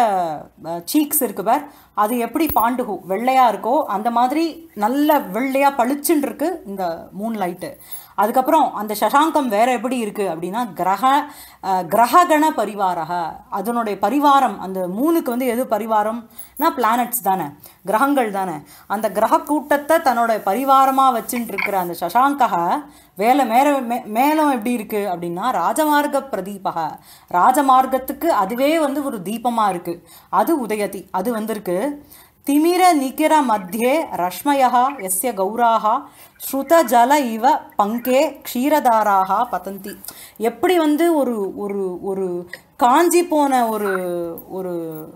சீக்ஸ் இருக்கு பார் அது எப்படி பாண்டுகு வெள்ளையா இருக்கோ அந்த மாதிரி நல்ல வெள்ளையா பளிச்சுன்னு இருக்கு இந்த மூன் லைட்டு அதுக்கப்புறம் அந்த சசாங்கம் வேற எப்படி இருக்கு அப்படின்னா கிரக அஹ், கிரககண பரிவாரக அதனுடைய பரிவாரம் அந்த மூணுக்கு வந்து எது பரிவாரம்னா பிளானட்ஸ் தானே கிரகங்கள் தானே அந்த கிரக கூட்டத்தை தன்னோட பரிவாரமாக வச்சுட்டு இருக்கிற அந்த சசாங்கக வேலை மேல மே- மேலும் எப்படி இருக்கு அப்படின்னா ராஜமார்க்க பிரதீபக ராஜமார்க்கத்துக்கு அதுவே வந்து ஒரு தீபமா இருக்கு அது உதயதி அது வந்திருக்கு திமிர நிகிர மத்தியே ரஷ்மயः எஸ்ய கௌராக ஸ்ருத ஜல இவ பங்கே க்ஷீரதாராக பதந்தி எப்படி வந்து ஒரு ஒரு ஒரு காஞ்சி போன ஒரு ஒரு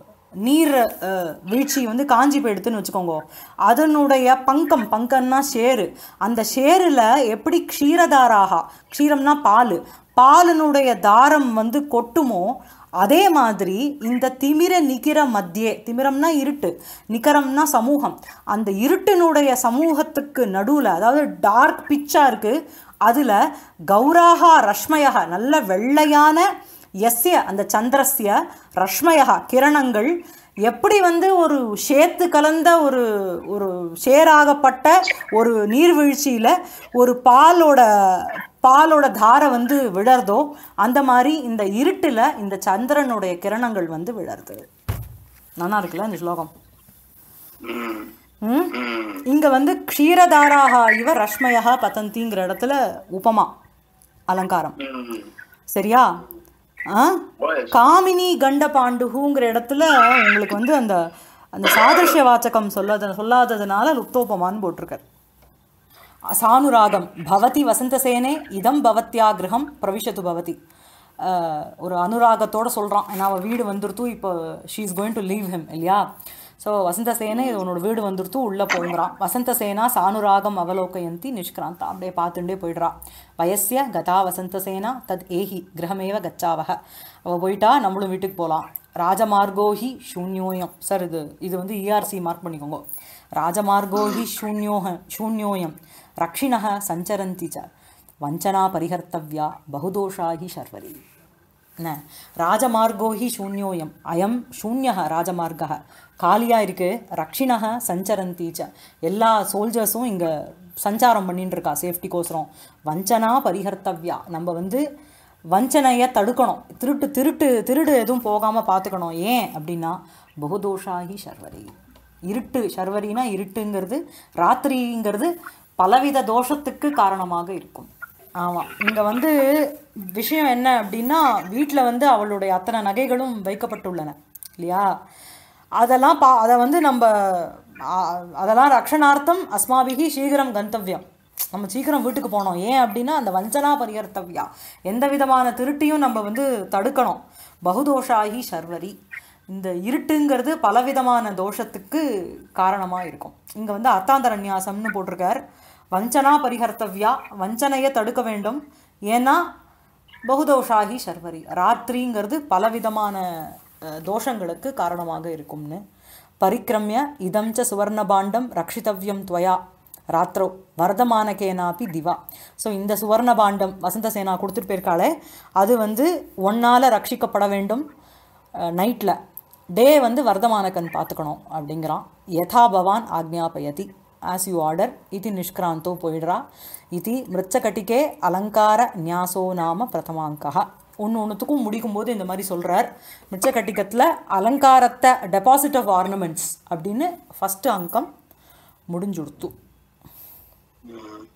நீர் அஹ், வீழ்ச்சி வந்து காஞ்சி போயிடுதுன்னு வச்சுக்கோங்க அதனுடைய பங்கம் பங்கம்னா ஷேரு அந்த ஷேரில் எப்படி க்ஷீரதாராக க்ஷீரம்னா பால் பாலினுடைய தாரம் வந்து கொட்டுமோ அதே மாதிரி இந்த திமிர நிகிர மத்தியே திமிரம்னா இருட்டு நிகரம்னா சமூகம் அந்த இருட்டினுடைய சமூகத்துக்கு நடுவில் அதாவது டார்க் பிச்சாக இருக்குது அதில் கௌராகா ரஷ்மயக நல்ல வெள்ளையான எஸ்ய அந்த சந்திரஸ்ய ரஷ்மயகா கிரணங்கள் எப்படி வந்து ஒரு ஷேத்து கலந்த ஒரு ஒரு ஷேராகப்பட்ட ஒரு நீர்வீழ்ச்சியில் ஒரு பாலோட பாலோட தாரை வந்து விழறதோ அந்த மாதிரி இந்த இருட்டில் இந்த சந்திரனுடைய கிரணங்கள் வந்து விழருது நல்லா இருக்குல்ல இந்த ஸ்லோகம் ம், ம் ம். இங்க வந்து க்ஷீரதாராக இவ ரஷ்மயா பதந்திங்கிற இடத்துல உபமா அலங்காரம் ம். சரியா ஆ Yes. காமினி கண்ட பாண்டுகுங்கிற இடத்துல உங்களுக்கு வந்து அந்த அந்த சாதர்ஷ்ய வாச்சகம் சொல்லாத சொல்லாததுனால லுப்தோபமான்னு போட்டிருக்கார் சானுராகம் பவதி வசந்தசேனே இதம் பவத்யா கிரகம் பிரவிஷத்து பவதி அஹ், ஒரு அனுராகத்தோட சொல்கிறான் ஏன்னா அவள் வீடு வந்துருத்து இப்போ she is going to leave him இல்லையா ஸோ வசந்தசேனே இது உன்னோட வீடு வந்துருத்து உள்ளே போங்கிறான் வசந்தசேனா சானுராகம் அவலோகயந்தி நிஷ்கிராந்தா அப்படியே பார்த்துட்டே போயிடுறா வயசிய கதா வசந்தசேனா தத் ஏஹி கிரகமேவ கச்சாவக அவள் போயிட்டா நம்மளும் வீட்டுக்கு போகலாம் ராஜமார்கோஹி சூன்யோயம் சார் இது இது வந்து இஆர்சி மார்க் பண்ணிக்கோங்க ராஜமார்கோஹி சூன்யோக சூன்யோயம் ரக்ஷிணः சஞ்சரந்தி ச வஞ்சனா பரிஹர்த்தவ்யா பகுதோஷா ஹி சர்வரி என்ன ராஜமார்கோ ஹி சூன்யோயம் அயம் சூன்யः ராஜமார்கः காலியாக இருக்கு ரக்ஷிணः சஞ்சரந்தி ச எல்லா சோல்ஜர்ஸும் இங்கே சஞ்சாரம் பண்ணிட்டு இருக்கா சேஃப்டிக்கோசரம் வஞ்சனா பரிஹர்த்தவ்யா நம்ம வந்து வஞ்சனையை தடுக்கணும் திருட்டு திருட்டு திருடு எதுவும் போகாமல் பார்த்துக்கணும் ஏன் அப்படின்னா பகுதோஷாகி சர்வரி இருட்டு சர்வரினா இருட்டுங்கிறது ராத்திரிங்கிறது பலவித தோஷத்துக்கு காரணமாக இருக்கும் ஆமாம் இங்கே வந்து விஷயம் என்ன அப்படின்னா வீட்டில் வந்து அவளுடைய அத்தனை நகைகளும் வைக்கப்பட்டுள்ளன இல்லையா அதெல்லாம் பா அதை வந்து நம்ம ஆ, அதெல்லாம் ரக்ஷணார்த்தம் அஸ்மாபிகி சீக்கிரம் கந்தவ்யம் நம்ம சீக்கிரம் வீட்டுக்கு போனோம் ஏன் அப்படின்னா அந்த வஞ்சனா பரிகர்த்தவ்யா எந்த விதமான திருட்டியும் நம்ம வந்து தடுக்கணும் பகுதோஷாகி சர்வரி இந்த இருட்டுங்கிறது பலவிதமான தோஷத்துக்கு காரணமாக இருக்கும் இங்கே வந்து அர்த்தாந்தரநியாசம்னு போட்டிருக்கார் வஞ்சனா பரிகர்த்தவ்யா வஞ்சனையை தடுக்க வேண்டும் ஏன்னா பகுதோஷாகி சர்வரி ராத்திரிங்கிறது பலவிதமான அஹ், தோஷங்களுக்கு காரணமாக இருக்கும்னு பரிக்கிரமிய இதம் ச சுவர்ணபாண்டம் ரக்ஷிதவ்யம் துவயா ராத்திரோ வர்தமானகேனாப்பி திவா ஸோ இந்த சுவர்ணபாண்டம் வசந்த சேனா கொடுத்துட்டு போயிருக்காளே அது வந்து ஒன்னால் ரட்சிக்கப்பட வேண்டும் நைட்டில் டே வந்து வர்தமானகன் பார்த்துக்கணும் அப்படிங்கிறான் யதா பவான் ஆக்ஞாபயதி ஆஸ் யூ ஆர்டர் இது நிஷ்கிராந்தோ போயிடுறா இது மிருச்சகட்டிகே அலங்கார நியாசோ நாம பிரதமாங்கா ஒன்று ஒன்றுத்துக்கும் முடிக்கும்போது இந்த மாதிரி சொல்கிறார் மிச்ச கட்டிக்கத்தில் அலங்காரத்தை டெபாசிட் ஆஃப் ஆர்னமெண்ட்ஸ் அப்படின்னு ஃபஸ்ட்டு அங்கம் முடிஞ்சுடுத்து ம்.